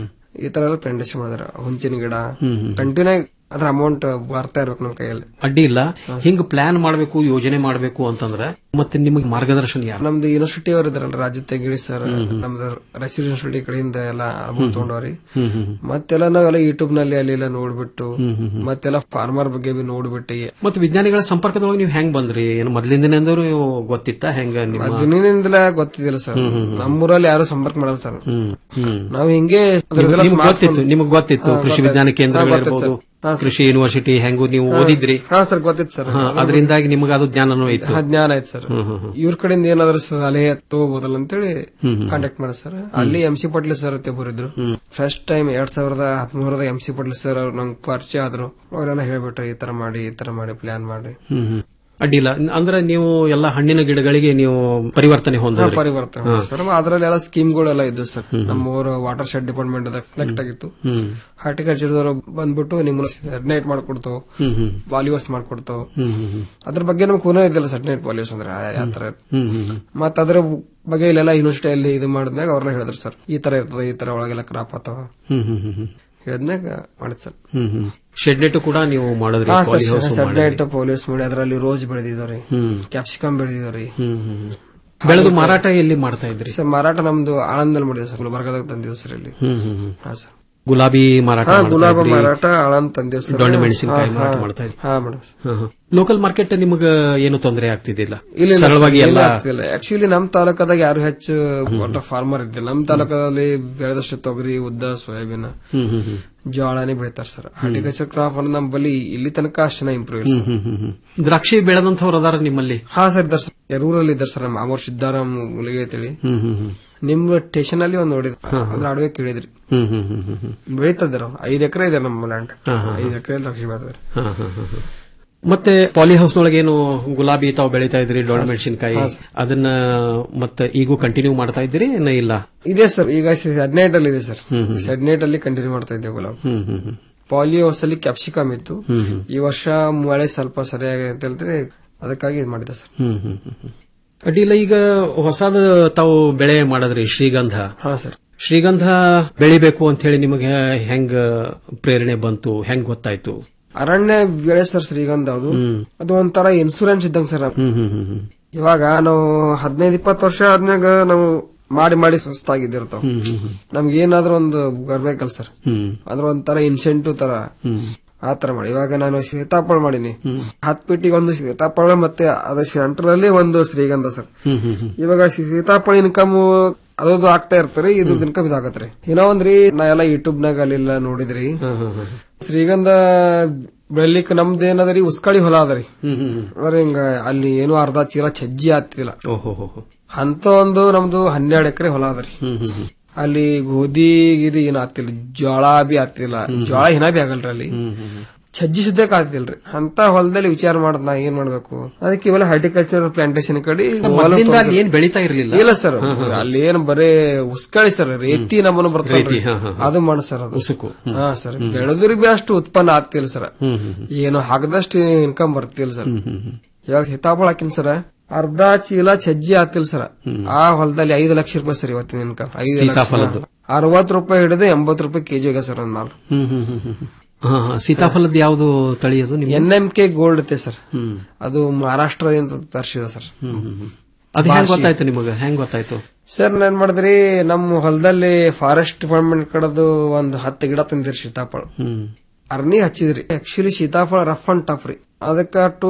ಈ ತರ ಎಲ್ಲ ಪ್ಲಾಂಟೇಶನ್ ಮಾಡಿದಾರೆ ಹುಂಚಿನ ಗಿಡ ಹ್ಮ್, ಹ್ಮ್. ಕಂಟಿನ್ಯೂ ಆಗಿ ಅದ್ರ ಅಮೌಂಟ್ ಬರ್ತಾ ಇರ್ಬೇಕು ನಮ್ಮ ಕೈಯಲ್ಲಿ ಅಡ್ಡಿ ಇಲ್ಲ ಹಿಂಗ್ ಪ್ಲಾನ್ ಮಾಡಬೇಕು ಯೋಜನೆ ಮಾಡಬೇಕು ಅಂತಂದ್ರೆ ಮತ್ತೆ ನಿಮಗೆ ಮಾರ್ಗದರ್ಶನ ಯಾರು ನಮ್ದು ಯೂನಿವರ್ಸಿಟಿ ಅವ್ರು ಇದಾರಲ್ಲ ರಾಜು ತೆಗಿಳಿ ಸರ್ ನಮ್ದು ರಾಯಚೂರು ಯೂನಿವರ್ಸಿಟಿ ಕಡೆಯಿಂದ ಎಲ್ಲ ಅನುಭವ ತಗೊಂಡವ್ರಿ ಹ್ಮ್ ಹ್ಮ್ ಮತ್ತೆಲ್ಲ ನಾವೆಲ್ಲ ಯೂಟ್ಯೂಬ್ ನಲ್ಲಿ ಅಲ್ಲಿ ಎಲ್ಲ ನೋಡ್ಬಿಟ್ಟು ಮತ್ತೆಲ್ಲ ಫಾರ್ಮರ್ ಬಗ್ಗೆ ಬಿ ನೋಡ್ಬಿಟ್ಟು ಮತ್ತೆ ವಿಜ್ಞಾನಿಗಳ ಸಂಪರ್ಕದೊಳಗೆ ನೀವು ಹೆಂಗ್ ಬಂದ್ರಿ ಏನು ಮೊದ್ಲಿಂದನೇಂದ್ರು ಗೊತ್ತಿತ್ತ ಹೆಂಗ ನಿಮ್ಮ ದಿನದಿಂದಲೇ ಗೊತ್ತಿದ್ದಿಲ್ಲ ಸರ್ ನಮ್ಮೂರಲ್ಲಿ ಯಾರು ಸಂಪರ್ಕ ಮಾಡಲ್ಲ ಸರ್ ಹ್ಮ್ ಹ್ಮ್ ನಾವು ಹಿಂಗೆ ಅದ್ರದ್ದೆಲ್ಲ ನಿಮ್ಗೆ smartphone- ಗೊತ್ತಿತ್ತು ನಿಮಗೆ ಗೊತ್ತಿತ್ತು ಹಾ, ಕೃಷಿ ಗೊತ್ತಾಯ್ತು. ವಿಜ್ಞಾನ ಹಾ, ಕೇಂದ್ರಗಳಿರ್ಬೋದು ಗೊತ್ತಾಯ್ತು ಸರ್. ಹಾ, ಸರ್. ಕೃಷಿ ಯೂನಿವರ್ಸಿಟಿ ಹೆಂಗು ನೀವು ಹಾ. ಓದಿದ್ರಿ ಹಾ ಸರ್ ಗೊತ್ತಿತ್ತು ಸರ್ ಹಾ, ಅದರಿಂದಾಗಿ ನಿಮಗೆ ಅದು ಜ್ಞಾನನೂ ಇತ್ತು ಹಾ, ಜ್ಞಾನ ಆಯ್ತು ಸರ್ ಹ್ಮ್, ಹ್ಮ್, ಹ್ಮ್. ಇವ್ರ ಕಡೆಯಿಂದ ಏನಾದ್ರು ಸಲಹೆ ತಗೋಬಹುದಲ್ಲ ಅಂತೇಳಿ ಹ್ಮ್, ಹ್ಮ್. ಕಾಂಟ್ಯಾಕ್ಟ್ ಮಾಡಿ ಸರ್ ಅಲ್ಲಿ ಎಂ ಸಿ ಪಟ್ಲಿ ಸರ್ ಅಂತ ಒಬ್ಬರಿದ್ರು ಫಸ್ಟ್ ಟೈಮ್ ಎರಡ್ ಸಾವಿರದ ಹದಿಮೂರದ ಎಂ ಸಿ ಪಟ್ಲಿ ಸರ್ ಅವ್ರು ನಂಗೆ ಪರಿಚಯ ಆದ್ರು ಅವರೆಲ್ಲ ಹೇಳ್ಬಿಟ್ರು ಈ ತರ ಮಾಡಿ ಈ ತರ ಮಾಡಿ ಪ್ಲಾನ್ ಮಾಡಿ ಹ್ಮ್ ಹ್ಮ್ ಅಡ್ಡಿಲ್ಲ ಅಂದ್ರೆ ನೀವು ಎಲ್ಲ ಹಣ್ಣಿನ ಗಿಡಗಳಿಗೆ ನೀವು ಪರಿವರ್ತನೆ ಹಾ, ಹೊಂದಿದ್ರಿ ಪರಿವರ್ತನೆ ಹಾ. ಸರ್ ಅದ್ರಲ್ಲಿ ಎಲ್ಲ ಸ್ಕೀಮ್ಗಳೆಲ್ಲ ಇದ್ದು ಸರ್ ನಮ್ಮ ಊರ ವಾಟರ್ ಶೆಡ್ ಡಿಪಾರ್ಟ್ಮೆಂಟ್ ಕಲೆಕ್ಟ್ ಆಗಿತ್ತು ಹ್ಮ್ ಹಾರ್ಟಿಕಲ್ಚರ್ ಬಂದ್ಬಿಟ್ಟು ನಿಮ್ಮನ್ನ ಸರ್ಟಿನೈಟ್ ಮಾಡ್ಕೊಡ್ತಾವ್ ಹ್ಮ್ ಹ್ಮ್ ವಾಲಿವರ್ಸ್ ಮಾಡ್ಕೊಡ್ತಾವ್ ಹ್ಮ್ ಹ್ಮ್ ಹ್ಮ್ ಅದ್ರ ಬಗ್ಗೆ ನಮ್ಗೆ ಕೂನ ಇದ್ದಿಲ್ಲ ಸರ್ಟಿನೈಟ್ ವಾಲಿವರ್ಸ್ ಅಂದ್ರೆ ಆ- ಯಾವ ತರ ಹ್ಮ್ ಹ್ಮ್ ಹ್ಮ್ ಮತ್ತ ಅದ್ರ ಬಗ್ಗೆ ಇಲ್ಲೆಲ್ಲ ಯೂನಿವರ್ಸಿಟಿಯಲ್ಲಿ ಇದು ಮಾಡಿದ್ಮ್ಯಾಗ ಅವ್ರನ್ನ ಹೇಳಿದ್ರು ಸರ್ ಈ ತರ ಇರ್ತದೆ ಈ ತರ ಒಳಗೆಲ್ಲ ಕ್ರಾಪ್ ಆತಾವ ಹ್ಮ್ ಹ್ಮ್ ಹ್ಮ್ ಹ್ಮ್ ಹೇಳಿದ್ಮ್ಯಾಗ ಮಾಡಿದ್ ಸರ್ ಹ್ಮ್ ಹ್ಮ್ ಶೆಡ್ ನೆಟ್ ಕೂಡ ನೀವು ಮಾಡಿದ್ರಿ ಹಾ ಪಾಲಿ ಹೌಸ್ ಸರ್ ಮಾಡಿದ್ರಿ. ಸೆಡ್ನೈಟ್ ಪೋಲಿಯೋಸ್ ಮಾಡಿ ಅದರಲ್ಲಿ ರೋಸ್ ಬೆಳೆದಿದ್ದಾರೆ ಹ್ಮ್ ಕ್ಯಾಪ್ಸಿಕಮ್ ಬೆಳೆದಿದ್ದಾರೆ ಹ್ಮ್ ಹ್ಮ್ ಹ್ಮ್. ಬೆಳೆದು ಮಾರಾಟ ಎಲ್ಲಿ ಮಾಡ್ತಾ ಇದ್ರಿ ಸರ್ ಮಾರಾಟ ನಮ್ದು ಆಳಂದಲ್ಲಿ ಮಾಡಿದೆ ಸರ್ ಗುಲ್ಬರ್ಗದಾಗ ತಂದಿವ್ ಸರ್ ಇಲ್ಲಿ ಹ್ಮ್ ಹ್ಮ್ ಹ್ಮ್ ಹಾ ಸರ್ ಗುಲಾಬಿ ಮಾರಾಟ ಹಾ, ಮಾಡ್ತಾ ಗುಲಾಬಿ ಇದ್ರಿ. ಮಾರಾಟ ಆಳಂದ್ ತಂದಿವ್ ಸರ್ ದೊಣ್ಣೆ ಮೆಣಸಿನಕಾಯಿ ಹಾ, ಮಾರಾಟ ಹಾ. ಮಾಡ್ತಾ ಇದ್ರಿ ಹಾ ಮೇಡಮ್ ಲೋಕಲ್ ಮಾರ್ಕೆಟ್ ನಿಮಗ ಏನು ತೊಂದರೆ ಆಗ್ತಿದ್ದಿಲ್ಲ ಇಲ್ಲ ಸರಳವಾಗಿ ಎಲ್ಲ ಆಕ್ಚುಲಿ ನಮ್ ತಾಲೂಕದಾಗ ಯಾರು ಹೆಚ್ಚು ಒಟ್ಟ ಫಾರ್ಮರ್ ಇದ್ದಿಲ್ಲ ನಮ್ ತಾಲೂಕದಲ್ಲಿ ಬೆಳೆದಷ್ಟು ತೊಗರಿ ಉದ್ದ ಸೋಯಾಬೀನ್ ಹ್ಮ್ ಹ್ಮ್ ಹ್ಮ್ ಜೋಳನೇ ಬೆಳಿತಾರ ಸರ್ ಹಾರ್ಟಿಕಲ್ಚರ್ ಕ್ರಾಪ್ ಅನ್ನೋದು ನಮ್ಮ ಬಳಿ ಇಲ್ಲಿ ತನಕ ಅಷ್ಟು ಚೆನ್ನಾಗಿ ಇಂಪ್ರೂವ್ ಇಲ್ಲ ಹ್ಮ್ ಹ್ಮ್ ಹ್ಮ್ ಹ್ಮ್. ದ್ರಾಕ್ಷಿ ಬೆಳೆದಂತವ್ರು ಅದಾರ ನಿಮ್ಮಲ್ಲಿ ಹಾ ಸರ್ ಇದ್ದಾರೆ ಸರ್ ಎರೂರಲ್ಲಿ ಇದ್ದಾರೆ ಸರ್ ನಮ್ಮ ಮಾಮೂರ್ ಸಿದ್ದಾರಾಮ್ ಮುಲಿಗೆ ಅಂತೇಳಿ ಹ್ಮ್ ಹ್ಮ್ ಹ್ಮ್ ನಿಮ್ ಸ್ಟೇಷನ್ ಅಲ್ಲಿ ಒಂದ್ ನೋಡಿದ್ ಅದ್ರ ಅಡವೆ ಕೇಳಿದ್ರಿ ಹ್ಮ್ ಹ್ಮ್ ಹ್ಮ್ ಹ್ಮ್ ಹ್ಮ್ ಬೆಳೀತದಾರ ಐದ್ ಎಕರೆ ಇದೆ ನಮ್ಮ ಲ್ಯಾಂಡ್ ಹಾ, ಹಾ, ಐದ್ ಎಕರೆ ದ್ರಾಕ್ಷಿ ಬೆಳೆದಾರೆ ಹಾ, ಹಾ, ಹಾ, ಹಾ. ಮತ್ತೆ ಪಾಲಿ ಹೌಸ್ ನೊಳಗೆ ಏನು ಗುಲಾಬಿ ತಾವು ಬೆಳಿತಾ ಇದ್ರಿ ಡೊಳ್ಳು ಮೆಣಸಿನಕಾಯಿ ಹಾ, ಅದನ್ನ ಮತ್ತೆ ಈಗೂ ಕಂಟಿನ್ಯೂ ಮಾಡ್ತಾ ಇದ್ದೀರಿ ಏನ ಇಲ್ಲ ಇದೆ ಸರ್ ಈಗ ಸೆಡ್ನೈಟ್ ಅಲ್ಲಿ ಇದೆ ಸರ್ ಹ್ಮ್, ಹ್ಮ್. ಸೆಡ್ನೈಟ್ ಅಲ್ಲಿ ಕಂಟಿನ್ಯೂ ಮಾಡ್ತಾ ಇದ್ದೇವೆ ಗುಲಾಬ್ ಹ್ಮ್ ಹ್ಮ್ ಹ್ಮ್ ಪಾಲಿಯೋ ಅಲ್ಲಿ ಕ್ಯಾಪ್ಸಿಕಮ್ ಇತ್ತು ಹ್ಮ್, ಹ್ಮ್. ಈ ವರ್ಷ ಮಳೆ ಸ್ವಲ್ಪ ಸರಿಯಾಗಿ ಅಂತ ಹೇಳಿದ್ರೆ ಅದಕ್ಕಾಗಿ ಇದು ಮಾಡಿದೆ ಸರ್ ಹ್ಮ್ ಹ್ಮ್ ಹ್ಮ್ ಹ್ಮ್. ಅಡ್ಡಿಲ್ಲ ಈಗ ಹೊಸದ ತಾವು ಬೆಳೆ ಮಾಡದ್ರಿ ಶ್ರೀಗಂಧ ಹಾ ಸರ್ ಶ್ರೀಗಂಧ ಬೆಳಿಬೇಕು ಅಂತ ಹೇಳಿ ನಿಮಗೆ ಹೆಂಗ ಪ್ರೇರಣೆ ಬಂತು ಹೆಂಗ್ ಗೊತ್ತಾಯ್ತು ಅರಣ್ಯ ಬೆಳೆ ಸರ್ ಶ್ರೀಗಂಧ ಅದು ಅದು ಒಂಥರ ಇನ್ಸೂರೆನ್ಸ್ ಇದ್ದಂಗ ಸರ್ ಹ್ಮ್ ಹ್ಮ್ ಹ್ಮ್ ಹ್ಮ್ ಇವಾಗ ನಾವು ಹದಿನೈದು ಇಪ್ಪತ್ತು ವರ್ಷ ಆದ್ಮ್ಯಾಗ ನಾವು ಮಾಡಿ ಮಾಡಿ ಸುಸ್ತಾಗಿದ್ದಿರ್ತಾವ ಹ್ಮ್ ಹ್ಮ್ ಹ್ಮ್ ನಮ್ಗೆ ಏನಾದ್ರೂ ಒಂದು ಬರ್ಬೇಕಲ್ಲ ಸರ್ ಹ್ಮ್ ಅದ್ರ ಒಂಥರ ಇನ್ಸೆಂಟಿವ್ ತರ ಹ್ಮ್ ಆ ತರ ಮಾಡಿ ಇವಾಗ ನಾನು ಸೀತಾಫಳ ಮಾಡೀನಿ ಹತ್ತು ಪೀಟಿಗೆ ಒಂದು ಸೀತಾಫಳ ಮತ್ತೆ ಅದ್ರ ಸೆಂಟ್ರಲ್ಲಿ ಒಂದು ಶ್ರೀಗಂಧ ಸರ್ ಹ್ಮ್ ಹ್ಮ್ ಹ್ಮ್ ಇವಾಗ ಸೀತಾಫಳ ಇನ್ಕಮ್ ಅದೊಂದು ಆಗ್ತಾ ಇರ್ತಾರೆ ಇದು ಇನ್ಕಮ್ ಇದಾಗತ್ರಿ ಇನ್ನೋ ಒಂದ್ರಿ ನಾ ಎಲ್ಲ ಯೂಟ್ಯೂಬ್ ನಾಗ ಅಲ್ಲೆಲ್ಲ ನೋಡಿದ್ರಿ ಹ್ಮ್ ಹ್ಮ್ ಹ್ಮ್ ಶ್ರೀಗಂಧ ಬೆಳಿಲಿಕ್ ನಮ್ದು ಏನದರಿ ಉಸ್ಕಳಿ ಹೊಲ ಅದರಿ ಹ್ಮ್ ಹ್ಮ್ ಹ್ಮ್ ಅಂದ್ರೆ ಹಿಂಗ ಅಲ್ಲಿ ಏನು ಅರ್ಧ ಚೀಲ ಚಜ್ಜಿ ಆಗ್ತಿಲ್ಲ ಓಹೋ ಹೋ ಹೋ. ಅಂತ ಒಂದು ನಮ್ದು ಹನ್ನೆರಡು ಎಕರೆ ಹೊಲ ಅದರಿ ಹ್ಮ್ ಹ್ಮ್ ಹ್ಮ್ ಅಲ್ಲಿ ಗೋಧಿ ಗಿದಿ ಏನ್ ಆಗ್ತಿಲ್ಲ ಜೋಳ ಬಿ ಆಗ್ತಿಲ್ಲ ಜೋಳ ಹಿನ ಬಿ ಆಗಲ್ರಿ ಅಲ್ಲಿ ಹ್ಮ್ ಹ್ಮ್ ಹ್ಮ್. ಸಜ್ಜಿ ಸುದ್ದಕ್ಕೆ ಆಗ್ತಿಲ್ರಿ ಅಂತ ಹೊಲದಲ್ಲಿ ವಿಚಾರ ಮಾಡದ್ ನಾ ಏನ್ ಮಾಡ್ಬೇಕು ಅದಕ್ಕೆ ಇವೆಲ್ಲ ಹಾರ್ಟಿಕಲ್ಚರ್ ಪ್ಲಾಂಟೇಶನ್ ಕಡೆ ಹೊಲ ಮೊದ್ಲಿಂದ ಅಲ್ಲಿ ತೊಗೊಂಡ್ರಿ. ಏನ್ ಬೆಳೀತಾ ಇರ್ಲಿಲ್ಲ ಇಲ್ಲ ಸರ್ ಅಲ್ಲಿ ಏನ್ ಬರೇ ಉಸ್ಕಳಿ ಸರ್ ರೇತಿ ನಮ್ಮನ್ನು ರೇತಿ, ಬರ್ತಾರೆ ಹಾ, ಹಾ, ಹಾ. ಅದು ಮಾಡ ಸರ್ ಅದು ಉಸುಕು. ಹ್ಮ್. ಹಾ ಸರ್ ಬೆಳೆದ್ರು ಬಿ ಅಷ್ಟು ಉತ್ಪನ್ನ ಆಗ್ತಿಲ್ಲ ಸರ್ ಹ್ಮ್ ಹ್ಮ್ ಹ್ಮ್. ಏನು ಹಾಕದಷ್ಟು ಇನ್ಕಮ್ ಬರ್ತಿಲ್ಲ ಸರ್ ಹ್ಮ್ ಹ್ಮ್ ಹ್ಮ್. ಇವಾಗ ಸೀತಾಫಳ ಹಾಕಿನ್ ಸರ್ ಅರ್ಧ ಚೀಲ ಸಜ್ಜಿ ಆಗ್ತಿಲ್ಲ ಸರ್ ಆ ಹೊಲದಲ್ಲಿ ಐದು ಲಕ್ಷ ರೂಪಾಯಿ ಸರ್ ಇವತ್ತಿನ ಇನ್ಕಮ್ ಐದು ಸೀತಾಫಲದ್ದು. ಅರವತ್ತು ರೂಪಾಯಿ ಹಿಡಿದು ಎಂಬತ್ತು ರೂಪಾಯಿ ಕೆಜಿ ಹೋಗ ಸರ್ ಒಂದ್ ಮಾಲ್ ಹ್ಮ್ ಹ್ಮ್ ಹ್ಮ್ ಹ್ಮ್ ಹ್ಮ್. ಹಾ ಹಾ ಸೀತಾಫಲದ ಯಾವ್ದು ತಳಿ ಅದು ನಿಮ್ಗೆ? ಎನ್ ಎಂ ಕೆ ಗೋಲ್ಡ್ ಐತೆ ಸರ್ ಹ್ಮ್ ಅದು ಮಹಾರಾಷ್ಟ್ರದಿಂದ ತರಿಸಿದ ಸರ್ ಹ್ಮ್ ಹ್ಮ್ ಹ್ಮ್. ಅದು ಹೆಂಗ್ ಗೊತ್ತಾಯ್ತು ನಿಮಗ ಹೆಂಗ್ ಗೊತ್ತಾಯ್ತು ಸರ್ ನಾನ್ ಮಾಡಿದ್ರಿ ನಮ್ಮ ಹೊಲದಲ್ಲಿ ಫಾರೆಸ್ಟ್ ಡಿಪಾರ್ಟ್ಮೆಂಟ್ ಕಡೆದು ಒಂದು ಹತ್ತು ಗಿಡ ತಂದಿರಿ ಸೀತಾಫಳ ಹ್ಮ್ ಅರ್ನಿ ಹಚ್ಚಿದ್ರಿ ಆಕ್ಚುಲಿ ಸೀತಾಫಳ ರಫ್ ಅಂಡ್ ಟಫ್ ರೀ ಅದಕ್ಕ ಟು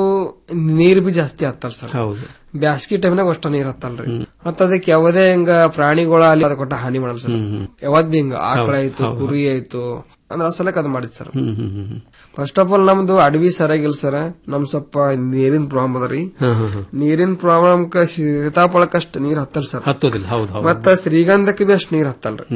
ನೀರ್ ಬಿ ಜಾಸ್ತಿ ಹತ್ತಾರ ಸರ್ ಹೌದು ಬ್ಯಾಸ್ಗಿ ಟೈಮ್ನಾಗ ಅಷ್ಟ ನೀರ್ ಹತ್ತಲ್ರಿ ಮತ್ತ ಅದಕ್ಕೆ ಯಾವುದೇ ಹಿಂಗ ಪ್ರಾಣಿಗಳ ಅಲ್ಲಿ ಅದ ಕೊಟ್ಟ ಹಾನಿ ಮಾಡಲ್ಲ ಸರ್ ಯಾವತ್ ಬಿ ಹಿಂಗ ಆಕಳ ಆಯ್ತು ಕುರಿ ಆಯ್ತು ಅಂದ್ರೆ ಆ ಸಲಕ್ ಅದ್ ಮಾಡಿದ್ ಸರ್ ಹ್ಮ್ ಹ್ಮ್ ಹ್ಮ್ ಹ್ಮ್. ಫಸ್ಟ್ ಆಫ್ ಆಲ್ ನಮ್ದು ಅಡವಿ ಸರಿಯಾಗಿಲ್ಲ ಸರ್ ನಮ್ ಸ್ವಲ್ಪ ನೀರಿನ ಪ್ರಾಬ್ಲಮ್ ಅದರಿ ಹಾ ಹಾ ಹಾ. ನೀರಿನ ಪ್ರಾಬ್ಲಮ್ ಸೀತಾಫಳಕ್ಕೆ ಅಷ್ಟು ನೀರ್ ಹತ್ತಲ್ ಸರ್ ಹತ್ತೋದಿಲ್ಲ ಹೌದು ಹೌದು ಮತ್ತ ಶ್ರೀಗಂಧಕ್ಕೆ ಬಿ ಅಷ್ಟು ನೀರ್ ಹತ್ತಲ್ರಿ ಹ್ಮ್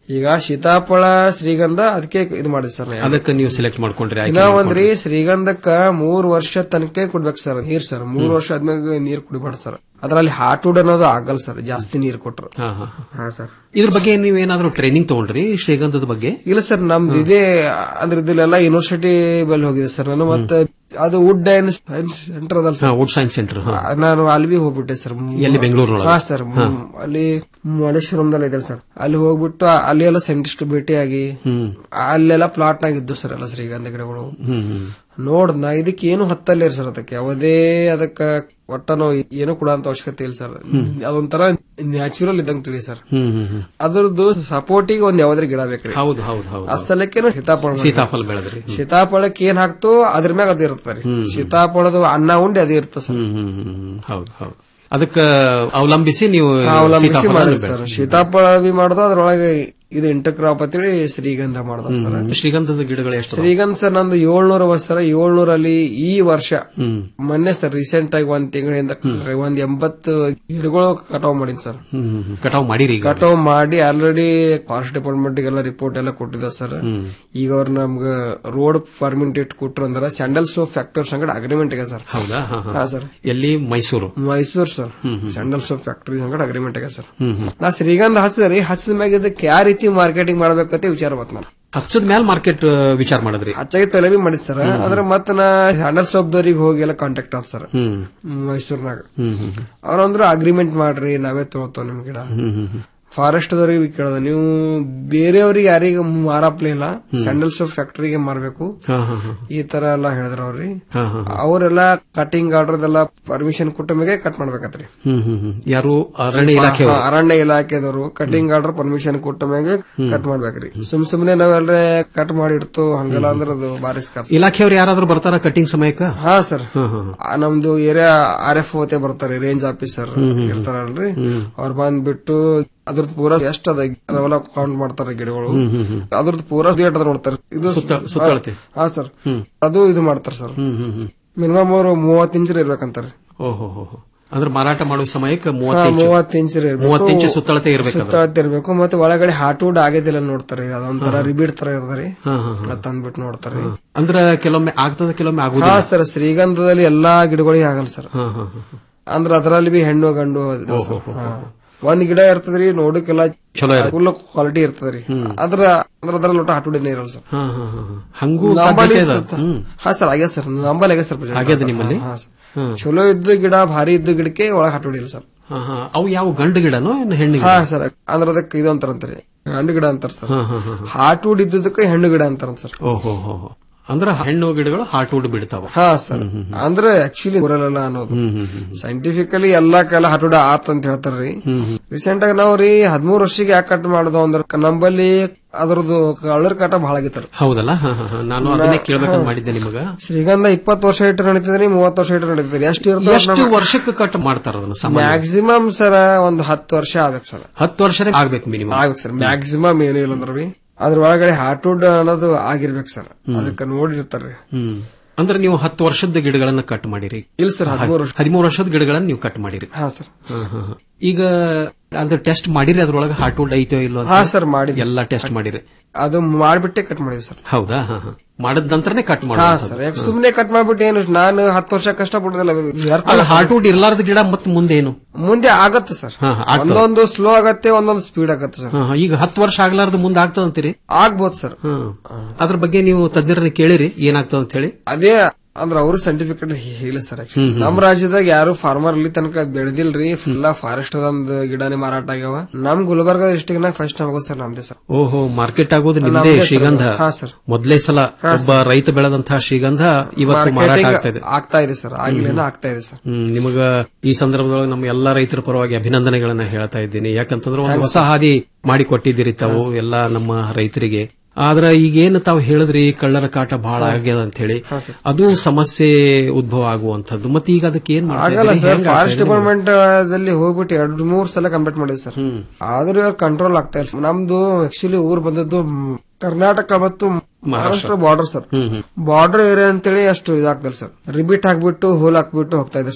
ಈಗ ಸೀತಾಫಳ ಶ್ರೀಗಂಧ ಅದಕ್ಕೆ ಇದು ಮಾಡಿದ್ ಸರ್ ನಾ. ಅದಕ್ಕೆ ನೀವು ಸೆಲೆಕ್ಟ್ ಮಾಡ್ಕೊಂಡ್ರಿ ಆಯ್ಕೆ ಇನ್ನ ಮಾಡ್ಕೊಂಡ್ರಿ. ಒಂದ್ರಿ ಶ್ರೀಗಂಧಕ್ಕ ಮೂರ್ ವರ್ಷ ತನಕ ಕುಡ್ಬೇಕು ಸರ್ ನೀರ್ ಸರ್ ಮೂರ್ ವರ್ಷ ಆದ್ಮೇಲೆ ನೀರ್ ಕುಡಿಬಾರ್ದು ಸರ್ ಅದ್ರಲ್ಲಿ ಹಾಟ್ ವುಡ್ ಅನ್ನೋದು ಆಗಲ್ಲ ಸರ್ ಜಾಸ್ತಿ ನೀರ್ ಕೊಟ್ರು ಹಾ, ಹಾ, ಹಾ. ಹಾ ಸರ್ ಇದ್ರ ಬಗ್ಗೆ ನೀವೇನಾದ್ರೂ ಟ್ರೈನಿಂಗ್ ತಗೊಂಡ್ರಿ ಶ್ರೀಗಂಧದ ಬಗ್ಗೆ ಇಲ್ಲ ಸರ್ ನಮ್ದು ಇದೇ ಅಂದ್ರೆ ಇದೆಲ್ಲ ಯೂನಿವರ್ಸಿಟಿ ಬಲ್ಲಿ ಹೋಗಿದೆ ಸರ್ ನಾನು ಮತ್ತೆ ಅದು ವುಡ್ ಅಂಡ್ ಸೈನ್ಸ್ ಸೆಂಟರ್ ಅದಲ್ಲ ಸರ್ ವುಡ್ ಸೈನ್ಸ್ ಸೆಂಟರ್ ನಾನು ಅಲ್ಲಿ ಬಿ ಹೋಗ್ಬಿಟ್ಟೆ ಸರ್ ಎಲ್ಲಿ ಬೆಂಗಳೂರಿನೊಳಗೆ? ಹಾ ಸರ್ ಹಾ. ಅಲ್ಲಿ ಮಲ್ಲೇಶ್ವರಂದಲ್ಲಿ ಇದೆ ಸರ್ ಅಲ್ಲಿ ಹೋಗ್ಬಿಟ್ಟು ಅಲ್ಲಿ ಎಲ್ಲ ಸೈಂಟಿಸ್ಟ್ ಭೇಟಿಯಾಗಿ ಹ್ಮ್ ಅಲ್ಲೆಲ್ಲ ಪ್ಲಾಟ್ ನಾಗಿದ್ದು ಸರ್ ಎಲ್ಲ ಶ್ರೀಗಂಧ ಗಿಡಗಳು ಹ್ಮ್ ಹ್ಮ್ ನೋಡ್ ನಾ ಇದಕ್ಕೆ ಏನು ಹತ್ತಲ್ಲ ಸರ್ ಅದಕ್ಕೆ ಯಾವುದೇ ಅದಕ್ಕ ಒಟ್ಟನೋ ಏನು ಕೂಡ ಅಂತ ಅವಶ್ಯಕತೆ ಇಲ್ಲ ಸರ್ ಅದೊಂಥರ ನ್ಯಾಚುರಲ್ ಇದ್ದಂಗ್ ತಿಳಿ ಸರ್ ಹ್ಮ್ ಹ್ಮ್ ಹ್ಮ್ ಅದ್ರದ್ದು ಸಪೋರ್ಟಿಗೆ ಒಂದ್ ಯಾವ್ದ್ರ ಗಿಡ ಬೇಕ್ರಿ ಹೌದು ಹೌದು ಹೌದು ಅಸಲಕ್ಕೇನು ಸೀತಾಫಲ ಮಾಡಿದ್ವಿ. ಸೀತಾಫಲ ಬೆಳೆದ್ರಿ ಹ್ಮ್. ಸೀತಾಫಲಕ್ಕೆ ಏನ್ ಹಾಕ್ತು ಅದ್ರ ಮ್ಯಾಗ ಅದು ಇರ್ತದೆ ಹ್ಮ್. ಸೀತಾಫಲದ ಅನ್ನ ಉಂಡಿ ಅದು ಇರ್ತದೆ ಸರ್ ಹ್ಮ್ ಹ್ಮ್ ಹ್ಮ್ ಹ್ಮ್. ಹೌದು ಹೌದು ಅದಕ್ಕ ಅವಲಂಬಿಸಿ ನೀವು ಅವಲಂಬಿಸಿ ಸೀತಾಫಲ ಮಾಡಿದ್ ಸರ್ ಬೆಳೆದ್ರಿ. ಸೀತಾಫಲ ಬಿ ಮಾಡ್ದು ಅದ್ರೊಳಗೆ ಇದು ಇಂಟರ್ ಕ್ರಾಪ್ ಅಂತೇಳಿ ಶ್ರೀಗಂಧ ಮಾಡ್ದ ಸರ್ ಹ್ಮ್. ಶ್ರೀಗಂಧದ ಗಿಡಗಳು ಎಷ್ಟು ಅದಾವ? ಶ್ರೀಗಂಧ ಸರ್ ನಂದು ಏಳ್ನೂರ ಸರ್ ಏಳ್ನೂರಲ್ಲಿ ಈ ವರ್ಷ ಹ್ಮ್ ಮೊನ್ನೆ ಸರ್ ರೀಸೆಂಟ್ ಆಗಿ ಒಂದ್ ತಿಂಗಳಿಂದ ಒಂದ್ ಎಂಬತ್ತು ಗಿಡಗಳು ಕಟಾವ್ ಮಾಡೀನಿ ಸರ್ ಹ್ಮ್ ಹ್ಮ್ ಹ್ಮ್. ಕಟಾವ್ ಮಾಡಿರಿ ಈಗ ಕಟಾವ್ ಮಾಡಿ ಆಲ್ರೆಡಿ ಫಾರೆಸ್ಟ್ ಡಿಪಾರ್ಟ್ಮೆಂಟ್ ಗೆಲ್ಲ ರಿಪೋರ್ಟ್ ಎಲ್ಲ ಕೊಟ್ಟಿದ್ದಾರೆ ಸರ್ ಹ್ಮ್. ಈಗ ಅವ್ರ ನಮ್ಗ ರೋಡ್ ಫಾರ್ಮಿಂಗ್ ಡೇಟ್ ಕೊಟ್ರು ಅಂದ್ರ ಸ್ಯಾಂಡಲ್ ಸೋಪ್ ಫ್ಯಾಕ್ಟರಿ ಸಂಗಡ ಅಗ್ರಿಮೆಂಟ್ ಇದೆ ಸರ್ ಹೌದಾ ಹಾ, ಹಾ. ಹಾ ಸರ್ ಎಲ್ಲಿ Mysuru Mysore sir sandal soap factory ಸಂಗಡ ಅಗ್ರಿಮೆಂಟ್ ಇದೆ ಸರ್ ಹ್ಮ್ ಹ್ಮ್ ನಾ ಶ್ರೀಗಂಧ ಹಚ್ಚಿದ್ರಿ ಹಚ್ಚಿದ ಮ್ಯಾಗ ಇದಕ್ಕೆ ಯಾವ ರೀತಿ ಮಾರ್ಕೆಟಿಂಗ್ ಮಾಡ್ಬೇಕಂತ ವಿಚಾರ ಬತ್ ನಾನು ಹಚ್ಚದ ಮ್ಯಾಲ ಮಾರ್ಕೆಟ್ ವಿಚಾರ ಮಾಡಿದ್ರಿ ಹಚ್ಚಾಗಿ ತಲೆ ಬಿ ಮಾಡಿದ್ ಸರ್ ಆದ್ರೆ ಮತ್ತ ನಾ ಸ್ಯಾಂಡಲ್ ಸೋಪ್ ದವ್ರಿಗೆ ಹೋಗಿ ಎಲ್ಲ ಕಾಂಟ್ಯಾಕ್ಟ್ ಆದ್ ಸರ್ ಹ್ಮ್ ಮೈಸೂರ್ನಾಗ ಹ್ಮ್ ಹ್ಮ್ ಹ್ಮ್. ಅವ್ರಂದ್ರು ಅಗ್ರಿಮೆಂಟ್ ಮಾಡ್ರಿ ನಾವೇ ತಗೋತಾವ ನಿಮ್ ಗಿಡ ಹ್ಮ್ ಹ್ಮ್ ಹ್ಮ್. ಫಾರೆಸ್ಟ್ ದವ್ರಿಗೆ ಕೇಳದ ನೀವು ಬೇರೆಯವ್ರಿಗೆ ಯಾರಿಗೆ ಮಾರಾಪ್ಲೇ ಇಲ್ಲ ಸ್ಯಾಂಡಲ್ ಸೋಪ್ ಫ್ಯಾಕ್ಟರಿಗೆ ಮಾರ್ಬೇಕು ಹಾ ಹಾ ಹಾ ಈ ತರ ಎಲ್ಲ ಹೇಳಿದ್ರ ಅವ್ರಿ ಹಾ ಹಾ ಅವರೆಲ್ಲ ಕಟಿಂಗ್ ಆರ್ಡರ್ದೆಲ್ಲ ಪರ್ಮಿಷನ್ ಕೊಟ್ಟ ಮೇಲೆ ಕಟ್ ಮಾಡ್ಬೇಕತ್ರಿ ಹ್ಮ್ ಹ್ಮ್ ಹ್ಮ್ ಯಾರು ಅರಣ್ಯ ಇಲಾಖೆ ಹಾ, ಅರಣ್ಯ ಇಲಾಖೆದವರು ಕಟಿಂಗ್ ಆರ್ಡರ್ ಪರ್ಮಿಷನ್ ಕೊಟ್ಟ ಮ್ಯಾಗೆ ಕಟ್ ಮಾಡ್ಬೇಕ್ರಿ ಸುಮ್ ಸುಮ್ನೆ ನಾವೆಲ್ಲರೇ ಕಟ್ ಮಾಡಿ ಇಡ್ತು ಹಂಗೆಲ್ಲ ಅಂದ್ರೆ ಅದು ಬಾರಿ ಸ್ಕಾರ್ ಇಲಾಖೆಯವ್ರು ಯಾರಾದ್ರೂ ಬರ್ತಾರ ಕಟಿಂಗ್ ಸಮಯಕ್ಕ ಹಾ ಸರ್ ಹಾ ಹಾ ಆ, ನಮ್ದು ಏರಿಯಾ ಆರ್ ಎಫ್ ಓತೆ ಬರ್ತಾರೆ ರೇಂಜ್ ಆಫೀಸರ್ ಇರ್ತಾರಲ್ರಿ ಅವ್ರು ಬಂದ್ಬಿಟ್ಟು ಅದ್ರದ್ದು ಪೂರಾ ಎಷ್ಟ್ ಅದ ಅವೆಲ್ಲ ಕೌಂಟ್ ಮಾಡ್ತಾರೆ ಗಿಡಗಳು ಹ್ಮ್ ಹ್ಮ್ ಹ್ಮ್. ಅದ್ರದ್ದು ಪೂರಾ ಡೇಟ್ ಅದ ನೋಡ್ತಾರೆ ಇದು ಸುತ್ತ- ಸುತ್ತಳತೆ. ಹಾ ಸರ್ ಹ್ಮ್. ಅದು ಇದು ಮಾಡ್ತಾರೆ ಸರ್ ಹ್ಮ್ ಹ್ಮ್ ಹ್ಮ್ ಮಿನಿಮಮ್ ಅವರು ಮೂವತ್ತು ಇಂಚ್ ಇರ್ಬೇಕಂತಾರೆ ಓಹೋ ಹೋ ಹೋ. ಅಂದ್ರೆ ಮಾರಾಟ ಮಾಡುವ ಸಮಯಕ್ಕೆ ಹಾ, ಮೂವತ್ತು ಮೂವತ್ತು ಇಂಚ್ ಇರ್ಬೇಕು ಮೂವತ್ತು ಇಂಚು ಸುತ್ತಳತೆ ಇರ್ಬೇಕು ಅದು. ಸುತ್ತಳತೆ ಇರ್ಬೇಕು ಮತ್ತೆ ಒಳಗಡೆ ಹಾಟ್ ವುಡ್ ಆಗಿದ್ದಿಲ್ಲ ನೋಡ್ತಾರೆ ಅದೊಂಥರ ರಿಬೀಡ್ ತರ ಇರ್ತದೆ ಹಾ, ಹಾ, ಹಾ. ಅದ್ ತಂದ್ಬಿಟ್ಟು ನೋಡ್ತಾರೆ ಅಂದ್ರ ಕೆಲವೊಮ್ಮೆ ಆಗ್ತದ ಕೆಲವೊಮ್ಮೆ ಹಾ ಆಗುದಿಲ್ಲ ಸರ್ ಶ್ರೀಗಂಧದಲ್ಲಿ ಎಲ್ಲಾ ಗಿಡಗಳಿಗೆ ಆಗಲ್ಲ ಸರ್ ಹಾ ಹಾ ಹಾ ಹಾ. ಅಂದ್ರ ಅದರಲ್ಲಿ ಬಿ ಹೆಣ್ಣು ಗಂಡು ಅದಿದೆ ಸರ್. ಹಾ. ಒಂದ್ ಗಿಡ ಇರ್ತದ್ರಿ ನೋಡಕ್ಕೆಲ್ಲ ಚಲೋ ಇರುತ್ತೆ. ಫುಲ್ ಕ್ವಾಲಿಟಿ ಇರ್ತದ್ರಿ ಅದ್ರ ಅಂದ್ರ ಅದ್ರಲ್ಲಿ ಒಟ್ಟು ಹಾಟುಡಿನೇ ಇರಲ್ಲ ಸರ್ ಹಾ ಹಾ ಹಾ ಹಾ. ಹಂಗೂ ನಂಬಲ್ಲಿ ಸಾಧ್ಯತೆ ಅದ ಇರ್ತದ. ಹ್ಮ್ ಹಾ ಸರ್ ಆಗ್ಯದ ಸರ್ ನಂಬಲ್ಲಿ ಆಗ್ಯದ ಸರ್ project. ಆಗ್ಯದ ನಿಮ್ಮಲ್ಲಿ? ಹಾ, ಸರ್. ಹ್ಮ್. ಚಲೋ ಇದ್ದ ಗಿಡ ಭಾರಿ ಇದ್ದ ಗಿಡಕ್ಕೆ ಒಳಗ್ ಹಾಟುಡಿ ಇಲ್ಲ ಸರ್ ಹಾ ಹಾ ಅವು ಯಾವ ಗಂಡು ಗಿಡನೋ ಏನು ಹೆಣ್ಣು ಹಾ ಗಿಡ ಸರ್ ಅಂದ್ರ ಅದಕ್ಕೆ ಇದು ಅಂತಾರಂತಾರೆ ಗಂಡು ಗಿಡ ಅಂತಾರ ಸರ್ ಹಾ ಹಾ ಹಾ ಹಾ. ಹಾಟ್ ವುಡ್ ಇದ್ದದಕ್ಕೆ ಹೆಣ್ಣು ಗಿಡ ಅಂತಾರ ಸರ್ ಓಹೋ ಹೋ ಹೋ. ಅಂದ್ರ ಹೆಣ್ಣು ಗಿಡಗಳು ಹಾರ್ಟ್ ವುಡ್ ಬಿಡ್ತಾವ ಹಾ ಸರ್ ಅಂದ್ರೆ ಆಕ್ಚುಲಿ ಬರಲ್ಲ ಅನ್ನೋದು ಹ್ಮ್ ಹ್ಮ್ ಹ್ಮ್ ಸೈಂಟಿಫಿಕಲಿ ಎಲ್ಲಾ ಕೆಲ ಹಟುಡ ಆತ್ ಅಂತ ಹೇಳ್ತಾರ್ರಿ ರೀಸೆಂಟ್ ಆಗಿ ನಾವ್ರಿ ಹದಿಮೂರು ವರ್ಷಕ್ಕೆ ಯಾಕೆ ಕಟ್ ಮಾಡುದು ಅಂದ್ರ ನಂಬಲ್ಲಿ ಅದ್ರದ್ದು ಕಳ್ಳರ್ ಕಾಟ ಬಹಳ ಆಗಿತ್ತಾರ ಹೌದಲ್ಲ ಹಾ ಹಾ ಹಾ. ನಾನು ಅದನ್ನೇ ಕೇಳ್ಬೇಕಂತ ಮಾಡಿದ್ದೆ ನಿಮಗ ಶ್ರೀಗಂಧ ಇಪ್ಪತ್ತು ವರ್ಷ ಇಟ್ಟು ನಡೀತದ್ರಿ ಮೂವತ್ತು ವರ್ಷ ಇಟ್ಟು ನಡೀತದ್ರಿ ಎಷ್ಟು ಎಷ್ಟು ವರ್ಷಕ್ಕೆ ಕಟ್ ಮಾಡ್ತಾರ ಅದನ್ನ ಸಾಮಾನ್ಯ ಮ್ಯಾಕ್ಸಿಮಮ್ ಸರ್ ಒಂದ್ ಹತ್ತು ವರ್ಷ ಆಗ್ಬೇಕು ಸರ್ ಹತ್ತು ವರ್ಷನೇ ಆಗ್ಬೇಕು ಮಿನಿಮಮ್ ಆಗ್ಬೇಕು ಸರ್ ಮ್ಯಾಕ್ಸಿಮಮ್ ಏನು ಇಲ್ಲ ಅಂದ್ರ ಅದ್ರ ಒಳಗಡೆ ಹಾರ್ಟ್ವುಡ್ ಅನ್ನೋದು ಆಗಿರ್ಬೇಕು ಸರ್ ಅದಕ್ಕೆ ನೋಡಿರ್ತಾರ್ರಿ ಹ್ಮ್ ಅಂದ್ರೆ ನೀವು ಹತ್ತು ವರ್ಷದ ಗಿಡಗಳನ್ನ ಕಟ್ ಮಾಡಿರಿ ಇಲ್ಲ ಸರ್ ಹದಿಮೂರು ವರ್ಷ ಹದಿಮೂರು ವರ್ಷದ ಗಿಡಗಳನ್ನ ನೀವು ಕಟ್ ಮಾಡಿರಿ ಹಾ ಸರ್ ಹಾ, ಹಾ, ಹಾ. ಈಗ ಅದು ಟೆಸ್ಟ್ ಮಾಡಿರಿ ಅದ್ರೊಳಗೆ ಹಾರ್ಟ್ ವುಡ್ ಐತೋ ಇಲ್ಲೋ ಅಂತ? ಹಾ ಸರ್ ಮಾಡಿದ್ವಿ ಎಲ್ಲಾ ಟೆಸ್ಟ್ ಮಾಡಿರಿ ಅದು ಮಾಡ್ಬಿಟ್ಟೆ ಕಟ್ ಮಾಡಿದ್ವಿ ಸರ್ ಹೌದಾ ಹಾ ಹಾ ಮಾಡಿದ ನಂತರನೇ ಕಟ್ ಹಾ ಮಾಡಿ ಸರ್ ಯಾಕೆ ಸುಮ್ನೆ ಕಟ್ ಮಾಡ್ಬಿಟ್ಟು ಏನು ನಾನು ಹತ್ತು ವರ್ಷ ಕಷ್ಟಪಡುದಿಲ್ಲ ವ್ಯರ್ಥ ಅಲ್ಲ ಹಾರ್ಟ್ ವುಡ್ ಇರ್ಲಾರ್ದ ಗಿಡ ಮತ್ತೆ ಮುಂದೆ ಏನು ಮುಂದೆ ಆಗತ್ತೆ ಸರ್ ಹಾ, ಹಾ, ಆಗ್ತದೆ. ಒಂದೊಂದು ಸ್ಲೋ ಆಗತ್ತೆ ಒಂದೊಂದು ಸ್ಪೀಡ್ ಆಗತ್ತೆ ಸರ್ ಹಾ, ಹಾ. ಈಗ ಹತ್ತು ವರ್ಷ ಆಗ್ಲಾರ್ದ ಮುಂದೆ ಆಗ್ತದಂತೀರಿ ಆಗ್ಬೋದು ಸರ್ ಹ್ಮ್ ಅದ್ರ ಬಗ್ಗೆ ನೀವು ತಜ್ಞರನ್ನ ಕೇಳಿರಿ ಏನಾಗ್ತದ ಅಂತ ಹೇಳಿ ಅದೇ ಅಂದ್ರ ಅವರು ಸರ್ಟಿಫಿಕೇಟ್ ಹೇಳಿ ಸರ್ ಹ್ಮ್, ಹ್ಮ್. ನಮ್ ರಾಜ್ಯದಾಗ ಯಾರು ಫಾರ್ಮರ್ ಇಲ್ಲಿ ತನಕ ಬೆಳೆದಿಲ್ರಿ ಫುಲ್ ಫಾರೆಸ್ಟ್ ಒಂದ್ ಗಿಡನೇ ಮಾರಾಟ ಆಗ್ಯಾವ ನಮ್ ಗುಲ್ಬರ್ಗ ಡಿಸ್ಟಿಕ್ ನಾಗ ಫಸ್ಟ್ ಆಗೋದು ಸರ್ ನಮ್ದೇ ಸರ್ ಓಹೋ ಮಾರ್ಕೆಟ್ ಆಗೋದು ನಿಮ್ದೇ ನಮ್ದೇ ಸರ್. ಶ್ರೀಗಂಧ ಹಾ, ಸರ್. ಮೊದಲೇ ಸಲ ಒಬ್ಬ ರೈತ ಬೆಳೆದಂತಹ ಶ್ರೀಗಂಧ ಇವತ್ತು ಮಾರಾಟ Marketing ಆಗ್ತಾ ಇದೆ ಆಗ್ತಾ ಇದೆ ಸರ್ ಆಗಿಲ್ಲೇನೋ ಆಗ್ತಾ ಇದೆ ಸರ್ ಹ್ಮ್, ನಿಮಗ ಈ ಸಂದರ್ಭದೊಳಗೆ ನಮ್ಮ ಎಲ್ಲಾ ರೈತರ ಪರವಾಗಿ ಅಭಿನಂದನೆಗಳನ್ನ ಹೇಳ್ತಾ ಇದ್ದೀನಿ ಯಾಕಂತಂದ್ರೆ ಒಂದು ಹೊಸ ಹಾದಿ ಮಾಡಿ ಕೊಟ್ಟಿದ್ದೀರಿ ತಾವು ಎಲ್ಲಾ ನಮ್ಮ ರೈತರಿಗೆ ಆದ್ರ ಈಗೇನು ತಾವು ಹೇಳಿದ್ರಿ ಕಳ್ಳರ ಕಾಟ ಬಹಳ ಆಗ್ಯದ ಅಂತ ಹೇಳಿ ಅದು ಸಮಸ್ಯೆ ಉದ್ಭವ ಆಗುವಂತದ್ದು ಮತ್ತೆ ಈಗ ಅದಕ್ಕೆ ಏನ್ ಮಾಡ್ತಾ ಆಗಲ್ಲ ಇದ್ದೀರಿ? ಸರ್ ಹೆಂಗ್ ಆಗ್ತಾ ಫಾರೆಸ್ಟ್ ಇದೆ ನಿಮ್ಗೆ? ಡಿಪಾರ್ಟ್ಮೆಂಟ್ ದಲ್ಲಿ ಹೋಗ್ಬಿಟ್ಟು ಎರಡ್ ಮೂರ್ ಸಲ ಕಂಪ್ಲೀಟ್ ಮಾಡಿದ್ವಿ ಸರ್ ಆದ್ರೂ ಇವ್ರು ಕಂಟ್ರೋಲ್ ಆಗ್ತಾ ಇಲ್ಲ ನಮ್ದು ಆಕ್ಚುಲಿ ಊರ್ ಬಂದದ್ದು ಮ್, ಕರ್ನಾಟಕ ಮತ್ತು ಮಹಾರಾಷ್ಟ್ರ ಬಾರ್ಡರ್ ಸರ್ ಹ್ಮ್ ಹ್ಮ್ ಬಾರ್ಡರ್ ಏರಿಯಾ ಅಂತೇಳಿ ಅಷ್ಟು ಇದಾಗ್ತಲ್ಲ ಸರ್ ರಿಬಿಟ್ ಹಾಕ್ಬಿಟ್ಟು ಹೋಲ್ ಹಾಕ್ಬಿಟ್ಟು ಹೋಗ್ತಾ ಇದ್ದಾರೆ ಸರ್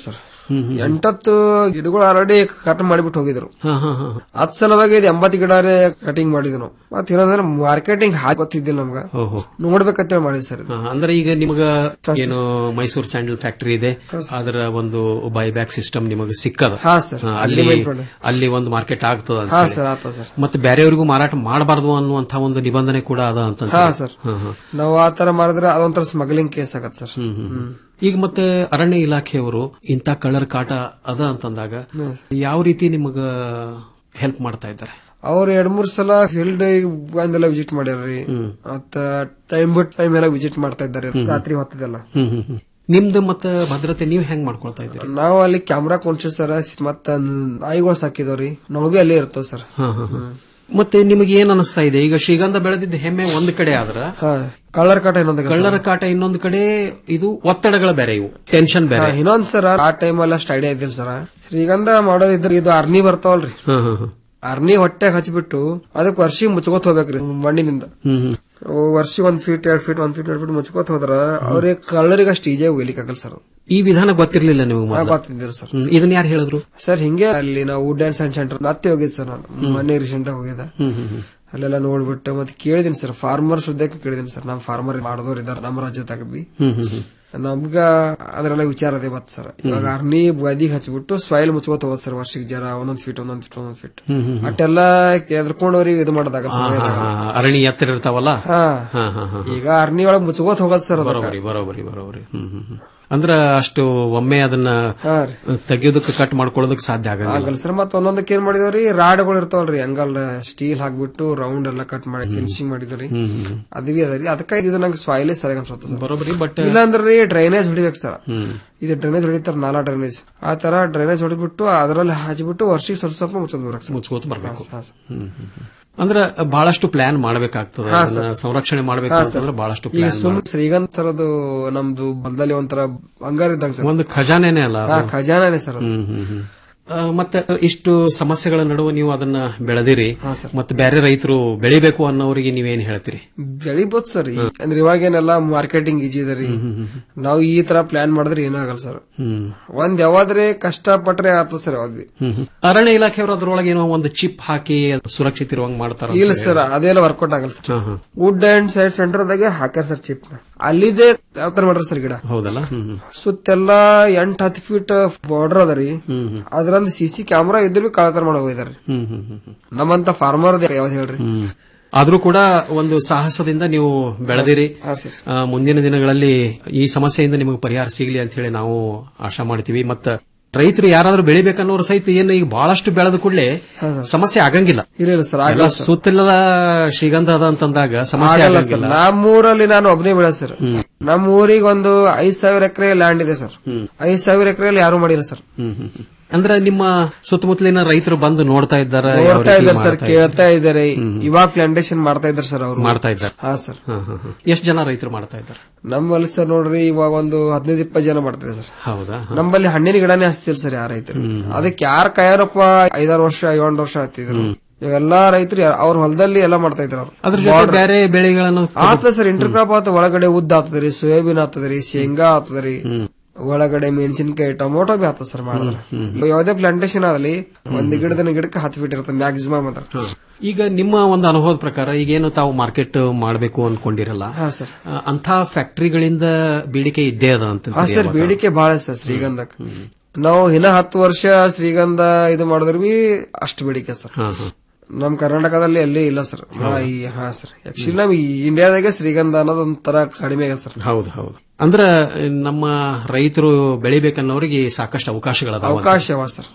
ಎಂಟತ್ತು ಗಿಡಗಳು ಆಲ್ರೆಡಿ ಕಟ್ ಮಾಡಿಬಿಟ್ಟು ಹೋಗಿದ್ರು ಹಾ ಹಾ ಹಾ ಅದ್ ಸಲುವಾಗಿ ಇದು ಎಂಬತ್ತು ಗಿಡ ಕಟಿಂಗ್ ಮಾಡಿದ್ನು ಮತ್ ಏನಂದ್ರೆ ಮಾರ್ಕೆಟಿಂಗ್ ಹಾಕಿ ಗೊತ್ತಿದ್ದಿಲ್ಲ ನಮ್ಗ ಓಹೋ ನೋಡ್ಬೇಕಂತೇಳಿ ಮಾಡಿದ್ ಸರ್ ಇದು ಹಾ, ಅಂದ್ರೆ ಈಗ ನಿಮಗ ಏನು ಮೈಸೂರು ಸ್ಯಾಂಡಲ್ ಫ್ಯಾಕ್ಟರಿ ಇದೆ ಅದರ ಒಂದು ಬೈಬ್ಯಾಕ್ ಸಿಸ್ಟಮ್ ನಿಮಗೆ ಸಿಕ್ಕದ ಹಾ, sir. ಹಾ, ಅಲ್ಲಿ Agreement ಮಾಡಿ. ಅಲ್ಲಿ ಒಂದು ಮಾರ್ಕೆಟ್ ಆಗ್ತದ ಅಂತ ಹಾ ಹೇಳಿ. ಸರ್ ಆತ ಸರ್ ಮತ್ತೆ ಬೇರೆಯವರಿಗೂ ಮಾರಾಟ ಮಾಡಬಾರ್ದು ಅನ್ನುವಂತ ಒಂದು ನಿಬಂಧನೆ ಕೂಡ ಅದ ಅಂತ ಹಾ ಸರ್ ನಾವು ಆತರ ಮಾಡಿದ್ರೆ ಅದೊಂಥರ ಸ್ಮಗ್ಲಿಂಗ್ ಕೇಸ್ ಆಗತ್ ಸರ್ ಹ್ಮ್. ಈಗ ಮತ್ತೆ ಅರಣ್ಯ ಇಲಾಖೆಯವರು ಇಂಥ ಕಳ್ಳರ ಕಾಟ ಅದ ಅಂತಂದಾಗ ಯಾವ ರೀತಿ ನಿಮಗ ಹೆಲ್ಪ್ ಮಾಡ್ತಾ ಇದ್ದಾರೆ ಅವ್ರು ಎರಡ್ ಮೂರ್ ಸಲ ಫೀಲ್ಡ್ ಬಂದೆಲ್ಲ ವಿಸಿಟ್ ಮಾಡ್ಯಾರ್ರಿ ಮತ್ತ ಟೈಮ್ ಬಿಟ್ ಟೈಮ್ ಎಲ್ಲ ವಿಸಿಟ್ ಮಾಡ್ತಾ ಇದ್ದಾರೆ ರಾತ್ರಿ ಹೊತ್ತದೆಲ್ಲ ಹ್ಮ್ ಹ್ಮ್ ಹ್ಮ್. ನಿಮ್ದು ಮತ್ತೆ ಭದ್ರತೆ ನೀವು ಹೆಂಗ್ ಮಾಡ್ಕೊಳ್ತಾ ಇದ್ದೀರಿ ನಾವು ಅಲ್ಲಿ ಕ್ಯಾಮ್ರಾ ಕೊಂಡ್ಸಿವ್ ಸರ್ ಮತ್ತ ನಾಯಿಗಳು ಸಾಕಿದವ್ರಿ ನಾವು ಬಿ ಅಲ್ಲೇ ಇರ್ತೇವ್ ಸರ್ ಹಾ, ಹಾ, ಹಾ. ಮತ್ತೆ ನಿಮಗೆ ಏನ್ ಅನಿಸ್ತಾ ಇದೆ ಈಗ ಶ್ರೀಗಂಧ ಬೆಳೆದಿದ್ದ ಹೆಮ್ಮೆ ಒಂದ್ ಕಡೆ ಆದ್ರ ಕಳ್ಳರ ಕಾಟ ಇನ್ನೊಂದು ಕಳ್ಳರ ಕಾಟ ಇನ್ನೊಂದ್ ಕಡೆ ಇದು ಒತ್ತಡಗಳ ಬೇರೆ ಇವು ಟೆನ್ಷನ್ ಬೇರೆ ಇನ್ನೊಂದ್ ಸರ್ ಆ ಟೈಮ್ ಅಲ್ಲಿ ಅಷ್ಟು ಐಡಿಯಾ ಇದ್ದಿಲ್ಲ ಸರ್ ಶ್ರೀಗಂಧ ಮಾಡೋದಿದ್ರೆ ಇದು ಅರ್ನಿ ಬರ್ತಾವಲ್ರಿ ಹಾ, ಹಾ, ಹಾ. ಅರ್ನಿ ಹೊಟ್ಟೆಗೆ ಹಚ್ಬಿಟ್ಟು ಅದಕ್ಕೆ ವರ್ಷಿ ಮುಚ್ಕೋತ್ ಹೋಗ್ಬೇಕ್ರಿ ಮಣ್ಣಿನಿಂದ ಹ್ಮ್ ಹ್ಮ್. ವರ್ಷಿ ಒಂದ್ ಫೀಟ್ ಎರಡ್ ಫೀಟ್ ಒಂದ್ ಫೀಟ್ ಎರಡ್ ಫೀಟ್ ಮುಚ್ಕೋತ್ ಹೋದ್ರ ಅವ್ರಿಗೆ ಕಳ್ಳರಿಗೆ ಅಷ್ಟು ಈಜೆ ಹೋಗ್ಲಿಕ್ಕೆ ಆಗಲ್ಲ ಸರ್ ಈ ವಿಧಾನ ಗೊತ್ತಿರ್ಲಿಲ್ಲ ನಿಮಗೆ ಮೊದ್ಲು? ಗೊತ್ತಿದ್ದೀರಿ ಸರ್ ಹ್ಮ್. ಇದನ್ನ ಯಾರು ಹೇಳಿದ್ರು ಸರ್ ಹಿಂಗೆ ಅಲ್ಲಿ ನಾವು ವುಡ್ ಅಂಡ್ ಸೈನ್ಸ್ ಸೆಂಟರ್ ಮತ್ತೆ ಹೋಗಿದ್ ಸರ್ ನಾನು ಮೊನ್ನೆ ರೀಸೆಂಟ್ ಆಗಿ ಹೋಗಿದ್ದೆ ಹ್ಮ್ ಹ್ಮ್ ಹ್ಮ್. ಅಲ್ಲೆಲ್ಲ ನೋಡ್ಬಿಟ್ಟು ಮತ್ತೆ ಕೇಳಿದೀನಿ ಸರ್ ಫಾರ್ಮರ್ ಸುದ್ದಕ್ಕೆ ಕೇಳಿದೀನಿ ಸರ್ ನಮ್ ಫಾರ್ಮರ್ ಮಾಡಿದವ್ರು ಇದಾರೆ ನಮ್ಮ ರಾಜ್ಯದಾಗ ಬಿ ಹ್ಮ್ ಹ್ಮ್ ಹ್ಮ್. ನಮ್ಗ ಅದ್ರೆಲ್ಲ ವಿಚಾರ ಅದೇ ಬತ್ ಸರ್ ಇವಾಗ ಅರ್ನಿ ಬದಿಗೆ ಹಚ್ಬಿಟ್ಟು ಸಾಯಿಲ್ ಮುಚ್ಕೋತ ಹೋದ್ ಸರ್ ವರ್ಷಕ್ಕೆ ಜರ ಒಂದೊಂದ್ ಫೀಟ್ ಒಂದೊಂದ್ ಫೀಟ್ ಒಂದೊಂದ್ ಫೀಟ್ ಹ್ಮ್ ಹ್ಮ್ ಹ್ಮ್. ಅಟ್ಟೆಲ್ಲ ಎದ್ಕೊಂಡವ್ರಿಗೆ ಇದು ಮಾಡೋದಾಗ ಹಾ, ಹಾ, ಹಾ. ಅರಣ್ಯ ಎತ್ತರ ಇರ್ತಾವಲ್ಲ ಹಾ ಹಾ, ಹಾ, ಹಾ. ಈಗ ಅರ್ನಿ ಒಳಗ್ ಮುಚ್ಕೋತ್ ಹೋಗೋದ್ ಸರ್ ಅದಕ್ಕ ಬರೋಬರಿ ಬರೋಬರಿ ಬರೋಬರಿ ಹ್ಮ್ ಹ್ಮ್ ಹ್ಮ್. ಅಂದ್ರ ಅಷ್ಟು ಒಮ್ಮೆ ಅದನ್ನ ಹಾ ರೀ. ತೆಗಿಯೋದಕ್ಕೆ ಕಟ್ ಮಾಡ್ಕೊಳ್ಳೋದಕ್ಕೆ ಸಾಧ್ಯ ಆಗಲ್ಲ ಆಗಲ್ಲ ಸರ್ ಮತ್ತ ಒಂದೊಂದಕ್ಕೆ ಏನ್ ಮಾಡಿದವ್ರಿ ರಾಡ್ಗಳು ಇರ್ತಾವಲ್ರಿ ಹಂಗಲ್ ಸ್ಟೀಲ್ ಹಾಕ್ಬಿಟ್ಟು ರೌಂಡ್ ಎಲ್ಲ ಕಟ್ ಮಾಡಿ ಫಿನಿಶಿಂಗ್ ಮಾಡಿದ್ರಿ ಹ್ಮ್ ಹ್ಮ್. ಅದು ಬಿ ಅದರಿ ಅದಕ್ಕೆ ಇದು ನಂಗೆ ಸಾಯಿಲೇ ಸರಿಯಾಗಿ ಅನ್ಸುತ್ತೆ ಸರ್ ಬರೋಬರಿ ಬಟ್ ಇಲ್ಲಾಂದ್ರೆ ಡ್ರೈನೇಜ್ ಹೊಡಿಬೇಕು ಸರ್ ಹ್ಮ್ ಇದು ಡ್ರೈನೇಜ್ ಹೊಡಿತಾರ ನಾಲಾ ಡ್ರೈನೇಜ್ ಆ ತರ ಡ್ರೈನೇಜ್ ಹೊಡಿಬಿಟ್ಟು ಅದರಲ್ಲಿ ಹಚ್ಬಿಟ್ಟು ವರ್ಷಕ್ಕೆ ಸ್ವಲ್ಪ ಸ್ವಲ್ಪ ಮುಚ್ಚೋದು ಬರಕ್ ಮುಚ್ಕೋತ ಬರ್ಬೇಕು ಹ್ಮ್ ಹ್ಮ್ ಹ್ಮ್. ಅಂದ್ರ ಬಹಳಷ್ಟು ಪ್ಲಾನ್ ಮಾಡ್ಬೇಕಾಗ್ತದೆ ಹಾ, ಅದನ್ನ ಸರ್. ಸಂರಕ್ಷಣೆ ಮಾಡ್ಬೇಕಂತಂದ್ರೆ ಬಹಳಷ್ಟು ಈಗ ಪ್ಲಾನ್ ಸುಮ್ ಶ್ರೀಗಂಧ ಸರದು ನಮ್ದು ಹೊಲದಲ್ಲಿ ಒಂಥರ ಬಂಗಾರ ಇದ್ದಂಗ ಸರ್ ಒಂದು ಖಜಾನೆನೇ ಅಲ್ಲ ಅದು. ಹಾ, ಖಜಾನಾನೇ ಸರ್ ಅದು. ಹ್ಮ್ ಹ್ಮ್ ಹ್ಮ್. ಆ, ಮತ್ತೆ ಇಷ್ಟು ಸಮಸ್ಯೆಗಳ ನಡುವೆ ನೀವು ಅದನ್ನ ಬೆಳೆದಿರಿ ಮತ್ತೆ ಬೇರೆ ರೈತರು ಬೆಳಿಬೇಕು ಅನ್ನೋರಿಗೆ ನೀವೇನ್ ಹೇಳ್ತೀರಿ ಬೆಳಿಬೋದು ಸರ್ ಈ- ಅಂದ್ರೆ ಇವಾಗೇನೆಲ್ಲ ಮಾರ್ಕೆಟಿಂಗ್ ಈಜಿ ಇದೆ ರೀ ನಾವು ಈ ತರ ಪ್ಲಾನ್ ಮಾಡಿದ್ರೆ ಏನೂ ಆಗಲ್ಲ ಸರ್ ಹ್ಮ್ ಒಂದ್ ಯಾವಾದ್ರೆ ಕಷ್ಟ ಪಟ್ರೆ ಆತ ಸರ್ ಯಾವ್ದು ಬಿ ಹ್ಮ್ ಹ್ಮ್. ಅರಣ್ಯ ಇಲಾಖೆಯವರು ಅದ್ರೊಳಗೆ ಏನೋ ಒಂದು ಚಿಪ್ ಹಾಕಿ ಅದು ಸುರಕ್ಷಿತ ಇರುವಂಗ್ ಮಾಡ್ತಾರ ಇಲ್ಲ ಸರ್ ಅದೆಲ್ಲ ವರ್ಕೌಟ್ ಆಗಲ್ಲ ಸರ್ ವುಡ್ ಅಂಡ್ ಸೈಡ್ ಸೆಂಟರ್ದಾಗೆ ಹಾಕ್ಯಾರ ಸರ್ ಚಿಪ್ ಅಲ್ಲಿದೆ ಯಾವ ತರ ಮಾಡ್ರಿ ಸರ್ ಗಿಡ ಹೌದಲ್ಲ ಹ್ಮ್ ಹ್ಮ್. ಸುತ್ತೆಲ್ಲ ಎಂಟ್ ಹತ್ತು ಫೀಟ್ ಬಾರ್ಡರ್ ಅದ ರೀ ಅದ್ರಂದ್ ಸಿ ಸಿ ಕ್ಯಾಮ್ರಾ ಇದ್ರು ಬಿ ಕಳತರ ಮಾಡಿ ಹೋಗಿದಾರೆ ಹ್ಮ್ ಹ್ಮ್ ಹ್ಮ್ ಹ್ಮ್. ನಮ್ಮಂತ ಫಾರ್ಮರ್ ಯಾವ್ದು ಹೇಳ್ರಿ ಹ್ಮ್. ಆದ್ರೂ ಕೂಡ ಒಂದು ಸಾಹಸದಿಂದ ನೀವು ಬೆಳೆದಿರಿ ಹಾ, ಸರ್. ಆ, ಮುಂದಿನ ದಿನಗಳಲ್ಲಿ ಈ ಸಮಸ್ಯೆಯಿಂದ ನಿಮಗೆ ಪರಿಹಾರ ಸಿಗಲಿ ಅಂತ ಹೇಳಿ ನಾವು ಆಶಾ ಮಾಡ್ತೀವಿ ಮತ್ತ ರೈತರು ಯಾರಾದ್ರೂ ಬೆಳಿಬೇಕನ್ನೋರು ಸಹಿತ ಏನು ಈಗ ಬಹಳಷ್ಟು ಬೆಳೆದ ಕೂಡಲೇ ಸಮಸ್ಯೆ ಆಗಂಗಿಲ್ಲ ಇಲ್ಲ ಇಲ್ಲ ಸರ್ ಎಲ್ಲ ಆಗಲ್ಲ ಸರ್ ಸುತ್ತೆಲ್ಲ ಶ್ರೀಗಂಧ ಅದ ಅಂತಂದಾಗ ಸಮಸ್ಯೆ ಆಗಲ್ಲ ಸರ್ ಆಗಂಗಿಲ್ಲ ನಮ್ಮೂರಲ್ಲಿ ನಾನು ಒಬ್ಬನೇ ಬೆಳೆ ಸರ್ ನಮ್ಮ ಊರಿಗೆ ಒಂದು ಐದ್ ಸಾವಿರ ಎಕರೆ ಲ್ಯಾಂಡ್ ಇದೆ ಸರ್ ಐದ್ ಸಾವಿರ ಎಕರೆಯಲ್ಲಿ ಯಾರು ಮಾಡಿಲ್ಲ ಸರ್ ಹ್ಮ್ ಹ್ಮ್ ಹ್ಮ್. ಅಂದ್ರೆ ನಿಮ್ಮ ಸುತ್ತಮುತ್ತಲಿನ ರೈತರು ಬಂದು ನೋಡ್ತಾ ಇದ್ದಾರ ನೋಡ್ತಾ ಇದ್ದಾರೆ ಸರ್ ಕೇಳ್ತಾ ಇದ್ದಾರೆ ಇವಾಗ ಪ್ಲಾಂಟೇಶನ್ ಮಾಡ್ತಾ ಇದ್ದಾರೆ ಸರ್ ಅವರು ಮಾಡ್ತಾ ಇದ್ದಾರೆ ಹಾ ಸರ್ ಎಷ್ಟು ಜನ ರೈತರು ಮಾಡ್ತಾ ಇದ್ದಾರೆ ನಮ್ಮಲ್ಲಿ ಸರ್ ನೋಡ್ರಿ ಇವಾಗ ಒಂದು ಹದಿನೈದು ಇಪ್ಪತ್ತು ಜನ ಮಾಡ್ತಾರೆ ಸರ್ ಹೌದಾ ನಮ್ಮಲ್ಲಿ ಹಣ್ಣಿನ ಗಿಡನೇ ಹಚ್ತಿಲ್ಲ ಸರ್ ಯಾರ ರೈತರು ಅದಕ್ಕೆ ಯಾರ ಕೈಯಾರಪ್ಪ ಐದಾರು ವರ್ಷ ಏಳು ವರ್ಷ ಹತ್ತಿದ್ರು ಇವೆಲ್ಲಾ ರೈತರು ಯಾ- ಅವ್ರ ಹೊಲದಲ್ಲಿ ಎಲ್ಲ ಮಾಡ್ತಾ ಇದ್ರು ಅದ್ರ ಜೊತೆ ಬೇರೆ ಬೆಳೆಗಳನ್ನು ಆತ ಸರ್ ಇಂಟರ್ ಕ್ರಾಪ್ ಆತ ಒಳಗಡೆ ಉದ್ದ ಆತದ್ರಿ ಸೋಯಾಬೀನ್ ಆತದ್ರಿ ಶೇಂಗಾ ಆತದ್ರಿ ಒಳಗಡೆ ಮೆಣಸಿನಕಾಯಿ ಟೊಮೊಟೊ ಬಿ ಆತದ ಸರ್ ಮಾಡಿದ್ರೆ ಯಾವುದೇ ಪ್ಲಾಂಟೇಶನ್ ಆಗಲಿ ಒಂದ್ ಗಿಡದ ಗಿಡಕ್ಕೆ ಹತ್ತು ಫೀಟ್ ಇರುತ್ತೆ ಮ್ಯಾಕ್ಸಿಮಮ್ ಅಂತ ಈಗ ನಿಮ್ಮ ಒಂದು ಅನುಭವದ ಪ್ರಕಾರ ಈಗೇನು ತಾವು ಮಾರ್ಕೆಟ್ ಮಾಡಬೇಕು ಅನ್ಕೊಂಡಿರಲ್ಲ ಹಾ ಸರ್ ಆ, ಅಂಥ ಫ್ಯಾಕ್ಟರಿಗಳಿಂದ ಬೇಡಿಕೆ ಇದ್ದೇ ಅದ ಅಂತ ಹಾ ಸರ್ ಬೇಡಿಕೆ ಬಹಳ ಸರ್ ಶ್ರೀಗಂಧಕ್ ನಾವು ಇನ್ನ ಹತ್ತು ವರ್ಷ ಶ್ರೀಗಂಧ ಇದು ಮಾಡಿದ್ರು ಬಿ ಅಷ್ಟು ಬೇಡಿಕೆ ಸರ್ ನಮ್ ಕರ್ನಾಟಕದಲ್ಲಿ ಎಲ್ಲಿ ಇಲ್ಲ ಸರ್ ಹಾ ಸರ್ ಆಕ್ಚುಲಿ ನಮ್ ಈ ಇಂಡಿಯಾದಾಗೆ ಶ್ರೀಗಂಧ ಅನ್ನೋದು ಒಂಥರ ಕಡಿಮೆ ಆಗಿದೆ ಸರ್ ಹೌದು ಹೌದು ಅಂದ್ರ ನಮ್ಮ ರೈತರು ಬೆಳಿಬೇಕನ್ನೋರಿಗೆ ಸಾಕಷ್ಟು ಅವಕಾಶಗಳದಾವ ಅಂತ. ಅವಕಾಶ ಅವ ಸರ್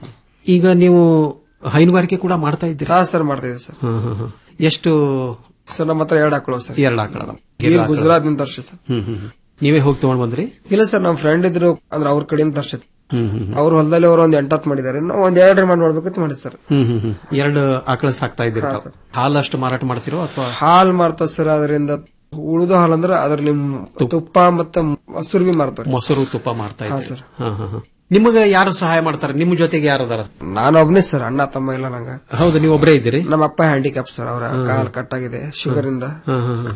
ಈಗ ನೀವು ಹೈನುಗಾರಿಕೆ ಕೂಡ ಮಾಡ್ತಾ ಇದ್ದೀರಿ ಹಾ ಸರ್ ಮಾಡ್ತಾ ಇದ್ದೀವಿ ಸರ್ ಹ್ಮ್, ಹ್ಮ್, ಹ್ಮ್. ಎಷ್ಟು ಸರ್ ನಮ್ಮ ಹತ್ರ ಎರಡು ಹಾಕೊಳ್ಳೋ ಸರ್ ಎರಡು ಆಕಳದ ಗುಜರಾತ್ ನಿಂದ ತರ್ಸಿ ಸರ್ ಹ್ಮ್ ಹ್ಮ್ ಹ್ಮ್. ನೀವೇ ಹೋಗಿ ತಗೊಂಡ್ ಬಂದ್ರಿ ಇಲ್ಲ ಸರ್ ನಮ್ ಫ್ರೆಂಡ್ ಇದ್ರು ಅಂದ್ರೆ ಅವ್ರ ಕಡೆಯಿಂದ ತರ್ಸಿದ್ ಹ್ಮ್ ಹ್ಮ್ ಹ್ಮ್. ಅವ್ರ ಹೊಲದಲ್ಲಿ ಅವ್ರು ಒಂದ್ ಎಂಟತ್ತು ಮಾಡಿದ್ದಾರೆ ನಾವು ಒಂದ್ ಎರಡು ಮಾಡಿ ಮಾಡ್ಬೇಕಂತ ಮಾಡಿದ್ ಸರ್ ಹ್ಮ್ ಹ್ಮ್ ಹ್ಮ್. ಎರಡು ಆಕಳ ಸಾಕ್ತಾ ಇದ್ದೀರಿ ತಾವು. ಹಾಲು ಅಷ್ಟು ಮಾರಾಟ ಮಾಡ್ತಿರೋ ಅಥವಾ ಹಾಲ್ ಮಾರ್ತಾವ ಸರ್ ಅದರಿಂದ ಉಳಿದ ಹಾಲ್ ಅಂದ್ರೆ ಅದ್ರಲ್ಲಿ ತುಪ್ಪ ಮತ್ತೆ ಮೊಸರು ಬಿ ಮಾರ್ತಾರೆ ಮೊಸರು ತುಪ್ಪ ಮಾರ್ತಾ ಹಾ, ಇದ್ದೀರಿ ಸರ್. ಹಾ, ಹಾ, ಹಾ. ನಿಮಗ ಯಾರು ಸಹಾಯ ಮಾಡ್ತಾರೆ ನಿಮ್ಮ ಜೊತೆಗೆ ಯಾರು ಅದಾರ ನಾನು ಒಬ್ನೇ ಸರ್ ಅಣ್ಣ ತಮ್ಮ ಇಲ್ಲ ನಂಗ ಹೌದು ನೀವು ಒಬ್ಬರೇ ಇದ್ದೀರಿ ನಮ್ಮ ಅಪ್ಪ ಹ್ಯಾಂಡಿಕ್ಯಾಪ್ ಸರ್ ಅವ್ರ ಕಾಲ್ ಕಟ್ ಆಗಿದೆ ಶುಗರ್ ಇಂದ ಹಾ, ಹಾ, ಹಾ, ಹಾ.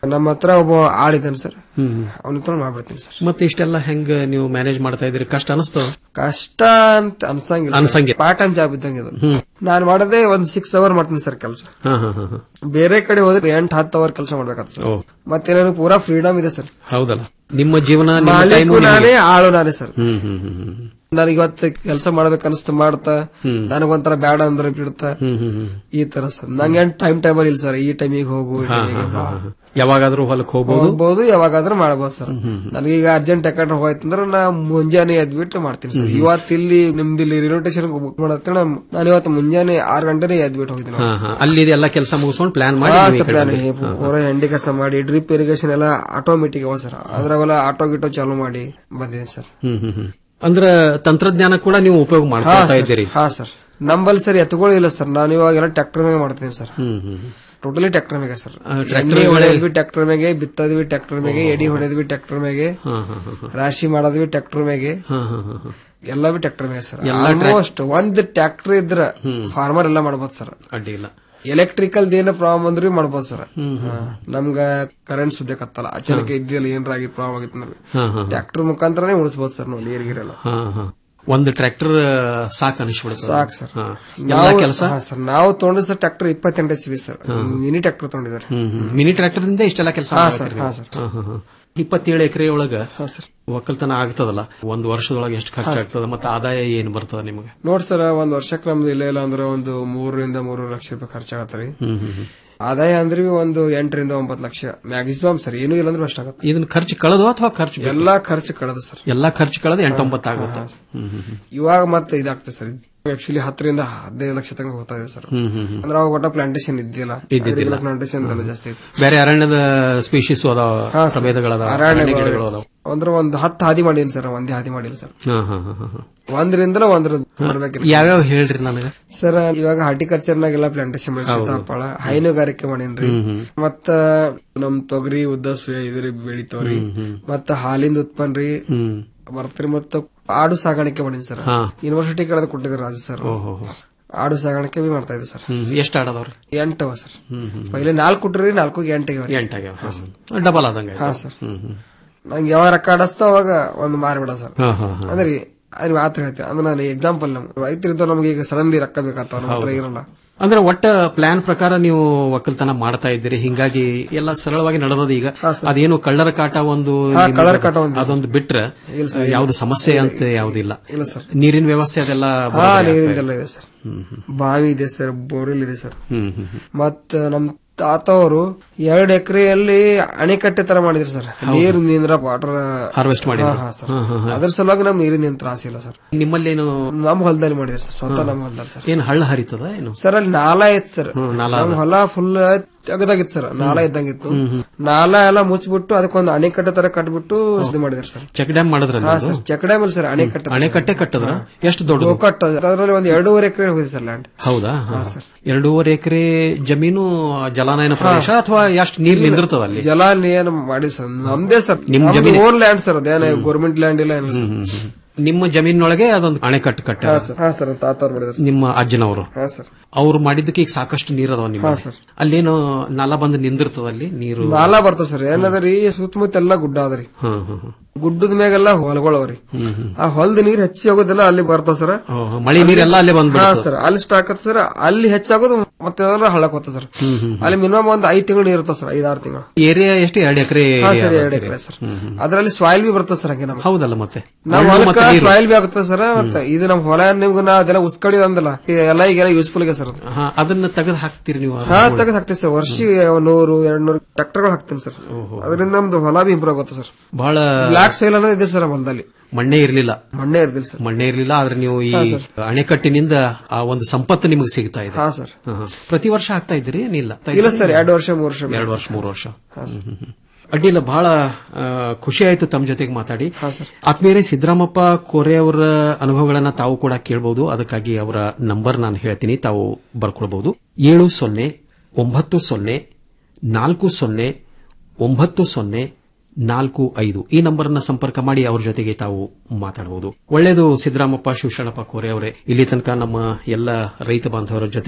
ನಮ್ಮ ಹತ್ರ ಒಬ್ಬ ಆಳಿದ್ದಾನೆ ಸರ್ ಅವನ ಹತ್ರ ಮಾಡ್ಬಿಡ್ತೀನಿ ಸರ್ ಮತ್ತೆ ಇಷ್ಟೆಲ್ಲ ಹೆಂಗ್ ನೀವು ಮ್ಯಾನೇಜ್ ಮಾಡ್ತಾ ಇದ್ರಿ ಕಷ್ಟ ಅನಿಸ್ತು ಕಷ್ಟ ಅಂತ ಅನ್ಸಂಗಿಲ್ಲ ಅನ್ಸಂಗಿಲ್ಲ. ಪಾರ್ಟ್ ಟೈಮ್ ಜಾಬ್ ಇದ್ದಂಗೆ ಇದು ನಾನು ಮಾಡೋದೇ ಒಂದ್ ಸಿಕ್ಸ್ ಅವರ್ ಮಾಡ್ತೀನಿ ಸರ್ ಕೆಲಸ ಹಾ ಹಾ ಹಾ ಹಾ. ಬೇರೆ ಕಡೆ ಹೋದ್ರೆ ಎಂಟ್ ಹತ್ತು ಅವರ್ ಕೆಲಸ ಮಾಡ್ಬೇಕಾಗ್ತದೆ ಸರ್ ಓ ಮತ್ತೇನಾದ್ರು ಪೂರಾ ಫ್ರೀಡಮ್ ಇದೆ ಸರ್ ಹೌದಲ್ಲ ನಿಮ್ಮ ಜೀವನ ನಿಮ್ಮ ಮಾಲೀಕು time ನಿಮಗೆ- ನಾನೇ ಆಳು ನಾನೇ ಸರ್ ಹ್ಮ್ ಹ್ಮ್ ಹ್ಮ್ ಹ್ಮ್ ನನಗೆ ಇವತ್ತು ಕೆಲಸ ಮಾಡ್ಬೇಕು ಅನಿಸ್ತು ಮಾಡ್ತಾ ನನಗೊಂಥರ ಬ್ಯಾಡ ಅಂದ್ರೆ ಬಿಡ್ತಾ ಹ್ಮ್ ಹ್ಮ್ ಹ್ಮ್ ಈ ತರ ಸರ್ ನಂಗೆ ಟೈಮ್ ಟೇಬಲ್ ಇಲ್ಲ ಸರ್ ಈ ಟೈಮಿಗೆ ಹೋಗು ಈ ಹಾ, time ಗೆ ಹಾ, ಬಾ. ಹಾ, ಹಾ. ಯಾವಾಗಾದ್ರೂ ಹೊಲಕ್ ಹೋಗ್ಬೋದು ಹೋಗ್ಬೋದು ಯಾವಾಗಾದ್ರೂ ಮಾಡ್ಬೋದು ಸರ್ ನನಗೀಗ ಅರ್ಜೆಂಟ್ ಯಾಕಂದ್ರೆ ಹೋಯ್ತಂದ್ರೆ ನಾ ಮುಂಜಾನೆ ಎದ್ಬಿಟ್ಟು ಮಾಡ್ತೀನಿ ಸರ್ ಇವತ್ತು ಇಲ್ಲಿ ನಿಮ್ದಿಲ್ಲಿ ರೈಲ್ವೆ ಸ್ಟೇಷನ್ ಬುಕ್ ಮಾಡತ್ತೆ ನಾನು ಇವತ್ತು ಮುಂಜಾನೆ ಆರು ಗಂಟೆನೆ ಎದ್ಬಿಟ್ಟು ಹೋಗಿದ್ದೀನಿ ಹಾ ಹಾ ಅಲ್ಲಿ ಎಲ್ಲ ಕೆಲಸ ಮುಗಿಸ್ಕೊಂಡು ಪ್ಲಾನ್ ಮಾಡಿ ಹಾ, ನೀವು ಈ ಸರ್, ಕಡೆ plan ಬಂದ್ರಿ. ಇದೆ. ಪೂರ ಹೆಂಡಿ ಕೆಲಸ ಮಾಡಿ ಡ್ರಿಪ್ ಇರಿಗೇಷನ್ ಎಲ್ಲ ಆಟೋಮೆಟಿಕ್ ಅವ ಸರ್ ಅದ್ರಾಗೆಲ್ಲ ಆಟೋ ಗಿಟೋ ಚಾಲೂ ಮಾಡಿ ಬಂದಿದೆ ಸರ್ ಹ್ಮ್ ಹ್ಮ್ ಹ್ಮ್ ಅಂದ್ರ ತಂತ್ರಜ್ಞಾನ ಕೂಡ ನೀವು ಉಪಯೋಗ ಹಾ ಮಾಡ್ಕೊಳ್ತಾ ಸರ್. ಇದ್ದೀರಿ ಹಾ ಸರ್ ನಂಬಲ್ಲಿ ಸರ್ ಎತ್ತುಗಳು ಇಲ್ಲ ಸರ್ ನಾನು ಇವಾಗೆಲ್ಲ ಟ್ರ್ಯಾಕ್ಟರ್ ಮೇಲೆ ಮಾಡ್ತೀನಿ ಸರ್ ಹ್ಮ್ ಹ್ಮ್ ಹ್ಮ್. ಟೋಟಲಿ ಟ್ರ್ಯಾಕ್ಟರ್ ಮೇಲೆ ಸರ್ ಆ, tractor ಎಣ್ಣೆ ಮೇಲೆ- ಹೊಡೆದ್ವಿ ಟ್ರ್ಯಾಕ್ಟರ್ ಮೇಗೆ ಬಿತ್ತದ್ವಿ ಟ್ರ್ಯಾಕ್ಟರ್ ಮೇಗೆ ಎಡಿ ಹೊಡೆದ್ವಿ ಟ್ರ್ಯಾಕ್ಟರ್ ಮೇಗೆ ಹಾ ಹಾ ಹಾ ಹಾ. ರಾಶಿ ಮಾಡೋದ್ವಿ ಟ್ರ್ಯಾಕ್ಟರ್ ಮೇಗೆ ಹಾ ಹಾ ಹಾ ಹಾ. ಎಲ್ಲ ಬಿ ಟ್ರ್ಯಾಕ್ಟರ್ ಮೇಲೆ ಸರ್ ಎಲ್ಲ ಟ್ರ್ಯಾಕ್- ಆಲ್ಮೋಸ್ಟ್ ಒಂದ್ ಟ್ರ್ಯಾಕ್ಟರ್ ಇದ್ರ ಫಾರ್ಮರ್ ಎಲ್ಲ ಮಾಡ್ಬೋದು ಸರ್ ಅಡ್ಡಿ ಇಲ್ಲ ಎಲೆಕ್ಟ್ರಿಕಲ್ ಏನ ಪ್ರಾಬ್ಲಮ್ ಅಂದ್ರೂ ಮಾಡ್ಬೋದು ಸರ್ ನಮ್ಗ ಕರೆಂಟ್ ಸುದ್ದಕತ್ತಲ್ಲ ಅಚಾನಕ ಇದ್ದಿಲ್ಲ ಏನ್ರಾಗಿ ಪ್ರಾಬ್ಲಮ್ ಆಗಿತ್ತು ಅಂದ್ರೆ ಹಾ ಹಾ ಹಾ. ಟ್ರ್ಯಾಕ್ಟರ್ ಮುಖಾಂತರನೇ ಉಳಿಸಬಹುದು ಸರ್ ನಾವು ನೀರಿಗಿರಲ್ಲ ಹಾ ಹಾ ಒಂದು ಟ್ರ್ಯಾಕ್ಟರ್ ಸಾಕ್ ಅನಿಸ್ಬಿಡುತ್ತೆ ಸಾಕ್ ಸರ್ ಹಾ. ಎಲ್ಲಾ ನಾವು- ಕೆಲಸ ಹಾ, ಸರ್ ನಾವು ತಗೊಂಡು ಸರ್ ಟ್ರ್ಯಾಕ್ಟರ್ ಇಪ್ಪತ್ತೆಂಟು H B sir mini tractor ತಗೊಂಡಿದ್ದಾರೆ ಹ್ಮ್ ಹ್ಮ್. ಮಿನಿ ಟ್ರ್ಯಾಕ್ಟರ್ ಇಂದ ಇಷ್ಟೆಲ್ಲ ಕೆಲಸ ಹಾ, ಸರ್, ಹಾ, ಸರ್. ಇಪ್ಪತ್ತೇಳು ಎಕರೆ ಒಳಗ ಹಾ, ಸರ್. ಒಕ್ಕಲ್ತನ ಆಗ್ತದಲ್ಲ ಒಂದು ವರ್ಷದೊಳಗೆ ಎಷ್ಟು ಖರ್ಚು ಆಗ್ತದ ಮತ್ತೆ ಆದಾಯ ಏನ್ ಬರ್ತದ ನಿಮಗೆ ನೋಡ್ ಸರ್ ಒಂದ್ ವರ್ಷಕ್ಕೆ ನಮ್ದು ಇಲ್ಲ ಇಲ್ಲ ಅಂದ್ರೆ ಒಂದು ಮೂರರಿಂದ ಮೂರು ಲಕ್ಷ ರೂಪಾಯಿ ಖರ್ಚಾಗತ್ರಿ ಹ್ಮ್ ಹ್ಮ್ ಹ್ಮ್. ಆದಾಯ ಅಂದ್ರೆ ಒಂದು ಎಂಟರಿಂದ ಒಂಬತ್ತು ಲಕ್ಷ ಮ್ಯಾಕ್ಸಿಮಮ್ ಸರ್ ಏನೂ ಇಲ್ಲ ಅಂದ್ರೆ ಅಷ್ಟ ಆಗತ್ತೆ ಇದನ್ನ ಖರ್ಚು ಕಳೆದು ಅಥವಾ ಖರ್ಚು ಬೇಕು? ಎಲ್ಲಾ ಖರ್ಚು ಕಳೆದು ಸರ್ ಎಲ್ಲಾ ಖರ್ಚು ಕಳೆದು ಎಂಟೊಂಬತ್ತು ಆಗುತ್ತೆ ಹ್ಮ್ ಹ್ಮ್ ಹ್ಮ್. ಇವಾಗ ಮತ್ತೆ ಇದಾಗ್ತದೆ ಸರ್ ಆಕ್ಚುಲಿ ಹತ್ತರಿಂದ ಹದಿನೈದು ಲಕ್ಷ ತನಕ ಹೋಗ್ತಾ ಇದೆ ಸರ್ ಹ್ಮ್ ಹ್ಮ್ ಹ್ಮ್. ಅಂದ್ರೆ ಅವಾಗ ಒಟ್ಟ ಪ್ಲಾಂಟೇಶನ್ ಇದ್ದಿಲ್ಲ ಇದ್ದಿದ್ದಿಲ್ಲ. ಪ್ಲಾಂಟೇಶನ್ ಎಲ್ಲ ಜಾಸ್ತಿ ಇತ್ತು ಬೇರೆ ಅರಣ್ಯದ ಸ್ಪೀಶೀಸ್ ಅದಾವ ಹಾ, ಸರ್. ಪ್ರಭೇದಗಳದಾವ ಅರಣ್ಯಗಳು ಅರಣ್ಯ ಗಿಡಗಳು ಅದಾವ ಅಂದ್ರೆ ಒಂದು ಹತ್ತು ಹಾದಿ ಮಾಡೀನಿ ಸರ್ ಒಂದೇ ಹಾದಿ ಮಾಡಿಲ್ಲ ಸರ್ ಹಾ ಹಾ ಹಾ ಹಾ ಹಾ. ಒಂದರಿಂದಲೂ ಒಂದ್ರ ಮಾಡ್ಬೇಕಿಲ್ಲ ಯಾವ್ಯಾವ ಹೇಳ್ರಿ ನನಗೆ ಸರ್ ಇವಾಗ ಹಾರ್ಟಿಕಲ್ಚರ್ ನಾಗೆಲ್ಲ ಪ್ಲಾಂಟೇಶನ್ ಮಾಡಿ ಹೌದು. ಸೀತಾಫಳ ಹೈನುಗಾರಿಕೆ ಮಾಡೀನ್ರಿ ಹ್ಮ್, ಹ್ಮ್. ಮತ್ತ ನಮ್ ತೊಗರಿ ಉದ್ದ ಸುಯ ಇದ್ರಿ ಬೆಳಿತಾವ್ರಿ ಹ್ಮ್, ಹ್ಮ್. ಮತ್ತ ಹಾಲಿಂದ ಉತ್ಪನ್ನ ರೀ ಹ್ಮ್ ಬರ್ತ್ರಿ ಮತ್ತ ಆಡು ಸಾಗಾಣಿಕೆ ಮಾಡೀನಿ ಸರ್ ಹಾ. ಯೂನಿವರ್ಸಿಟಿ ಕಳೆದ ಕೊಟ್ಟಿದ್ರು ರಾಜು ಸರ್ ಓಹೋ ಆಡು ಸಾಗಾಣಿಕೆ ಬಿ ಮಾಡ್ತಾ ಇದ್ವಿ ಸರ್ ಹ್ಮ್ ಎಷ್ಟು ಆಡದವ್ರಿ ಎಂಟವ ಸರ್ ಹ್ಮ್ ಹ್ಮ್ ಪहिले ನಾಲ್ಕು ಕೊಟ್ರಿ ನಾಲ್ಕು ಎಂಟಿಗೆ ಎಂಟಾಗ್ಯಾವ ಡಬಲ್ ಆದಂಗ ಹಾ ಸರ್ ಹ್ಮ್ ಹ್ಮ್ ನಂಗೆ ಯಾವಾಗ ರೆಕಾರ್ಡ್ ಹಸ್ತ ಅವಾಗ ಒಂದು ಮಾರ್ಬಿಡ ಸರ್ ಹಾ ಹಾ ಹಾ ಅಂದ್ರೆ ಅಲ್ಲಿ ಮಾತ್ರ ಹೇಳ್ತೀನಿ ಅಂದ್ರೆ ನಾನು ಎಕ್ಸಾಂಪಲ್ ನಮ್ ರೈತರಿದ್ದ ನಮ್ಗೆ ಈಗ ಸಡನ್ಲಿ ರೊಕ್ಕ ಬೇಕಾಗ್ತಾವ ನಮ್ಮ ಹತ್ರ ಹೌದು. ಇರಲ್ಲ ಅಂದ್ರೆ ಒಟ್ಟ ಪ್ಲಾನ್ ಪ್ರಕಾರ ನೀವು ಒಕ್ಕಲ್ತನ ಮಾಡ್ತಾ ಇದ್ದೀರಿ ಹಿಂಗಾಗಿ ಎಲ್ಲ ಸರಳವಾಗಿ ನಡೆದದ ಈಗ ಅದೇನು ಕಳ್ಳರ ಕಾಟ ಒಂದು ಹಾ, ನಿಮ್ಗೆ ಕಳ್ಳರ ಕಾಟ ಒಂದು ಅದೊಂದು ಬಿಟ್ರೆ ಇಲ್ಲ ಸರ್, ಇಲ್ಲ. ಯಾವ್ದು ಸಮಸ್ಯೆ ಅಂತ ಯಾವ್ದಿಲ್ಲ ಇಲ್ಲ ಸರ್ ನೀರಿನ ವ್ಯವಸ್ಥೆ ಅದೆಲ್ಲ ಹಾ ಬರೋಬ್ಬರಿ ಆಗ್ತಾ ಇದೆ. ನೀರಿಂದೆಲ್ಲ ಇದೆ ಸರ್ ಬಾವಿ ಇದೆ ಸರ್ ಬೋರ್ವೆಲ್ ಇದೆ ಸರ್ ಹ್ಮ್ ಹ್ಮ್ ಹ್ಮ್. ಮತ್ತ ನಮ್ ತಾತ ಅವರು ಎರಡು ಎಕರೆಯಲ್ಲಿ ಅಣೆಕಟ್ಟೆ ತರ ಮಾಡಿದ್ರು ಸರ್ ನೀರ್ ನಿಂದ್ರ ವಾಟರ್ Harvest ಮಾಡಿದ್ರು. ಸರ್ ಹಾ, ಹಾ, ಹಾ. ಅದ್ರ ಸಲುವಾಗಿ ನಮ್ ನೀರಿನ ಏನ್ ತ್ರಾಸ ಇಲ್ಲ ಸರ್ ನಿಮ್ಮಲ್ಲೇನು ನಮ್ ಹೊಲದಲ್ಲಿ ಮಾಡಿದ್ರು ಸರ್ ಸ್ವತಃ ನಮ್ ಹೊಲದಲ್ಲಿ ಸರ್ ಏನ್ ಹಳ್ಳ ಹರಿತದ ಏನು ಸರ್ ಅಲ್ಲಿ ನಾಲ ಐತ್ ಸರ್ ಹ್ಮ್, ನಾಲ ನಮ್ ಅದ. ಹೊಲ ಫುಲ್ ತೆಗದಾಗಿತ್ತು ಸರ್ ನಾಲ ಇದ್ದಂಗಿತ್ತು ನಾಲ ಎಲ್ಲ ಮುಚ್ಚಿಬಿಟ್ಟು ಅದಕ್ಕೊಂದು ಅಣೆಕಟ್ಟೆ ತರ ಕಟ್ಬಿಟ್ಟು ಇದು ಮಾಡಿದ್ರು ಸರ್ ಚೆಕ್ ಡ್ಯಾಮ್ ಮಾಡಿದ್ರಲ್ಲ ಹಾ ಅದು? ಸರ್ ಚೆಕ್ ಡ್ಯಾಮ್ ಅಲ್ಲಿ ಸರ್ ಅಣೆಕಟ್ಟೆ ಅಣೆಕಟ್ಟೆ ಕಟ್ಟದ್ರ ಎಷ್ಟು ದೊಡ್ಡದು ಗೋಕಟ್ ಅದರಲ್ಲಿ ಒಂದು ಎರಡೂವರೆ ಎಕರೆ ಹೋಗಿದೆ ಸರ್ ಲ್ಯಾಂಡ್ ಹೌದಾ ಹಾ. ಎರಡೂವರೆ ಎಕರೆ ಜಮೀನು ಜಲಾನಯನ ಪ್ರದೇಶ ಅಥವಾ ಎಷ್ಟು ನೀರ್ ನಿಂದಿರ್ತದ ಅಲ್ಲಿ ಜಲಾನಯನ ಮಾಡಿ ಸರ್ ನಮ್ದೇ ಸರ್ ನಿಮ್ ಜಮೀನು? ಓನ್ ಲ್ಯಾಂಡ್ ಸರ್ ಅದೇನ ಗೌರ್ಮೆಂಟ್ ಲ್ಯಾಂಡ್ ಇಲ್ಲ ಏನಿಲ್ಲ ಸರ್ ನಿಮ್ಮ ಜಮೀನೊಳಗೆ ಅದೊಂದು ಅಣೆಕಟ್ಟು ಕಟ್ಟ ಹಾ ಸರ್ ಹಾ ಸರ್ ತಾತವ್ರು ಮಾಡಿದ್ರು ನಿಮ್ಮ ಅಜ್ಜನವರು ಹಾ ಸರ್ ಅವ್ರು ಮಾಡಿದ್ದಕ್ಕೆ ಈಗ ಸಾಕಷ್ಟು ನೀರ್ ಅದಾವ ನಿಮ್ಮ ಹಾ, ಸರ್. ಅಲ್ಲೇನು ನಾಲ ಬಂದು ನಿಂದಿರ್ತದ ಅಲ್ಲಿ ನೀರು ನಾಲಾ ಬರ್ತದ ಸರ್ ಏನದರಿ ಸುತ್ತಮುತ್ತ ಎಲ್ಲಾ ಗುಡ್ಡ ಅದರಿ ಹ್ಮ್ ಹ್ಮ್ ಹ್ಮ್. ಗುಡ್ಡದ ಮ್ಯಾಗೆಲ್ಲ ಹೊಲಗಳವ್ರಿ ಹ್ಮ್ ಹ್ಮ್. ಆ ಹೊಲದ ನೀರ್ ಹೆಚ್ಚಿ ಹೋಗೋದೆಲ್ಲ ಅಲ್ಲಿ ಬರ್ತಾವ ಸರ್ ಓ, ಮಳೆ ನೀರೆಲ್ಲ ಅಲ್ಲೇ ಬಂದ್ಬಿಡ್ತದ. ಹಾ ಸರ್ ಅಲ್ಲಿ ಸ್ಟಾಕ್ ಆತ ಸರ್ ಅಲ್ಲಿ ಹೆಚ್ಚಾಗೋದು ಮತ್ತೆ ಅದನ್ನ ಹಳ್ಳಕ್ ಹೋಗ್ತದ ಸರ್ ಹ್ಮ್ ಹ್ಮ್. ಅಲ್ಲಿ ಮಿನಿಮಮ್ ಒಂದ್ ಐದ್ ತಿಂಗಳು ನೀರ್ ಇರ್ತಾವ ಸರ್ ಐದಾರು ತಿಂಗಳು ಏರಿಯಾ ಎಷ್ಟು ಎರಡು ಎಕರೆ ಹಾ ಸರ್ ಎರಡು ಎಕರೆ ಸರ್ ಅದ್ರಲ್ಲಿ ಸಾಯಿಲ್ ಬಿ ಬರ್ತದ ಸರ್ ಹಂಗೆ ನಮ್ಗೆ ಹೌದಲ್ಲ ಮತ್ತೆ ನಾವ್ ಮಣ್ಣು ಹೊಲಕ್ಕ ಮತ್ತೆ ನೀರು. ಸಾಯಿಲ್ ಬಿ ಆಗುತ್ತದೆ ಸರ್ ಮತ್ತೆ ಇದು ನಮ್ ಹೊಲ ನಿಮ್ಗೆ ನಾ ಅದೆಲ್ಲ ಉಸ್ಕಡಿದ ಅಂದಲ್ಲ ಈ ಎಲ್ಲ ಈಗೆಲ್ಲ ಯೂಸ್ಫುಲ್ ಇದೆ ಸರ್ ಅದು ಹಾ, ಅದನ್ನ ತೆಗೆದು ಹಾಕ್ತೀರಿ ನೀವು ಹಾ ತೆಗೆದು ಹಾಕ್ತೀವಿ ಸರ್ ವರ್ಷಿಗೆ ಒಂದ್ ನೂರು ಎರಡ್ ನೂರು ಟ್ರಾಕ್ಟರ್ಗಳು ಹಾಕ್ತೀನಿ ಸರ್ ಅದರಿಂದ ನಮ್ದು ಹೊಲ ಬಿ ಇಂಪ್ರೂವ್ ಆಗುತ್ತೆ ಸರ್ ಬಹಳ ಬ್ಲಾಕ್ ಸೈಲ್ ಅನ್ನೋದು ಇದೆ ಸರ್ ಹೊಲದಲ್ಲಿ ಮಣ್ಣೇ ಇರ್ಲಿಲ್ಲ ಮಣ್ಣೇ ಇರ್ದಿಲ್ಲ ಸರ್ ಮಣ್ಣೇ ಇರ್ಲಿಲ್ಲ ಆದ್ರೆ ನೀವು ಈ ಹಾ, ಸರ್. ಅಣೆಕಟ್ಟಿನಿಂದ ಆ ಒಂದು ಸಂಪತ್ತು ನಿಮಗೆ ಸಿಗ್ತಾ ಇದೆ ಹಾ, ಸರ್. ಹಾ, ಹಾ. ಪ್ರತಿ ವರ್ಷ ಆಗ್ತಾ ಇದ್ದೀರಿ ಏನಿಲ್ಲ ಇಲ್ಲ ಸರ್ ಎರಡು ವರ್ಷ ಮೂರು ವರ್ಷ ಎರಡು ವರ್ಷ ಮೂರು ವರ್ಷ ಹ್ಮ್, ಹ್ಮ್, ಹ್ಮ್. ಅಡ್ಡಿಲ್ಲ ಬಹಳ ಆ, ಖುಷಿ ಆಯ್ತು ತಮ್ಮ ಜೊತೆಗೆ ಮಾತಾಡಿ ಆತ್ಮೀಯರೇ ಸಿದ್ದರಾಮಪ್ಪ ಕೋರೆ ಅವರ ಅನುಭವಗಳನ್ನ ತಾವು ಕೂಡ ಕೇಳಬಹುದು ಅದಕ್ಕಾಗಿ ಅವರ ನಂಬರ್ ನಾನು ಹೇಳ್ತೀನಿ ತಾವು ಬರ್ಕೊಳ್ಬಹುದು ಏಳು ಸೊನ್ನೆ ಒಂಬತ್ತು ಸೊನ್ನೆ ನಾಲ್ಕು ಸೊನ್ನೆ ಒಂಬತ್ತು ಸೊನ್ನೆ ನಾಲ್ಕು ಐದು ಈ ನಂಬರ್ನ ಸಂಪರ್ಕ ಮಾಡಿ ಅವ್ರ ಜೊತೆಗೆ ತಾವು ಮಾತಾಡಬಹುದು ಒಳ್ಳೆಯದು ಸಿದ್ದರಾಮಪ್ಪ ಶಿವಶರಣಪ್ಪ ಕೋರೆ ಅವರೇ ಇಲ್ಲಿ ತನಕ ನಮ್ಮ ಎಲ್ಲ ರೈತ ಬಾಂಧವರ ಜೊತೆಗೆ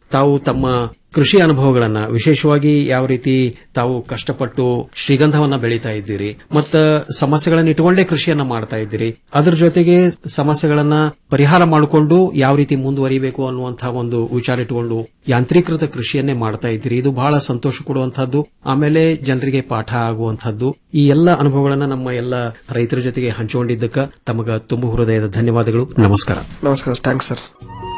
ತಾವು ತಮ್ಮ ಕೃಷಿ ಅನುಭವಗಳನ್ನ ವಿಶೇಷವಾಗಿ ಯಾವ ರೀತಿ ತಾವು ಕಷ್ಟಪಟ್ಟು ಶ್ರೀಗಂಧವನ್ನ ಬೆಳೀತಾ ಇದ್ದೀರಿ ಮತ್ತ ಸಮಸ್ಯೆಗಳನ್ನ ಇಟ್ಕೊಂಡೇ ಕೃಷಿಯನ್ನ ಮಾಡ್ತಾ ಇದ್ದೀರಿ ಅದರ ಜೊತೆಗೆ ಸಮಸ್ಯೆಗಳನ್ನ ಪರಿಹಾರ ಮಾಡಿಕೊಂಡು ಯಾವ ರೀತಿ ಮುಂದುವರಿಬೇಕು ಅನ್ನುವಂತಹ ಒಂದು ವಿಚಾರ ಇಟ್ಟುಕೊಂಡು ಯಾಂತ್ರೀಕೃತ ಕೃಷಿಯನ್ನೇ ಮಾಡ್ತಾ ಇದ್ದೀರಿ ಇದು ಬಹಳ ಸಂತೋಷ ಕೊಡುವಂತಹದ್ದು ಆಮೇಲೆ ಜನರಿಗೆ ಪಾಠ ಆಗುವಂತಹದ್ದು ಈ ಎಲ್ಲ ಅನುಭವಗಳನ್ನ ನಮ್ಮ ಎಲ್ಲ ರೈತರ ಜೊತೆಗೆ ಹಂಚಿಕೊಂಡಿದ್ದಕ್ಕ ತಮಗ ತುಂಬು ಹೃದಯದ ಧನ್ಯವಾದಗಳು ನಮಸ್ಕಾರ ನಮಸ್ಕಾರ ಥ್ಯಾಂಕ್ಸ್ ಸರ್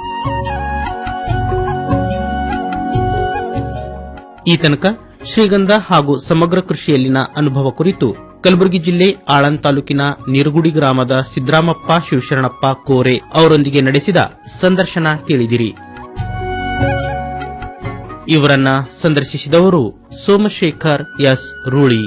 ಈ ತನಕ ಶ್ರೀಗಂಧ ಹಾಗೂ ಸಮಗ್ರ ಕೃಷಿಯಲ್ಲಿನ ಅನುಭವ ಕುರಿತು ಕಲಬುರಗಿ ಜಿಲ್ಲೆ ಆಳಂದ್ ತಾಲೂಕಿನ ನೀರುಗುಡಿ ಗ್ರಾಮದ ಸಿದ್ದರಾಮಪ್ಪ ಶಿವಶರಣಪ್ಪ ಕೋರೆ ಅವರೊಂದಿಗೆ ನಡೆಸಿದ ಸಂದರ್ಶನ ಕೇಳಿದಿರಿ ಇವರನ್ನ ಸಂದರ್ಶಿಸಿದವರು ಸೋಮಶೇಖರ್ ಎಸ್ ರೂಳಿ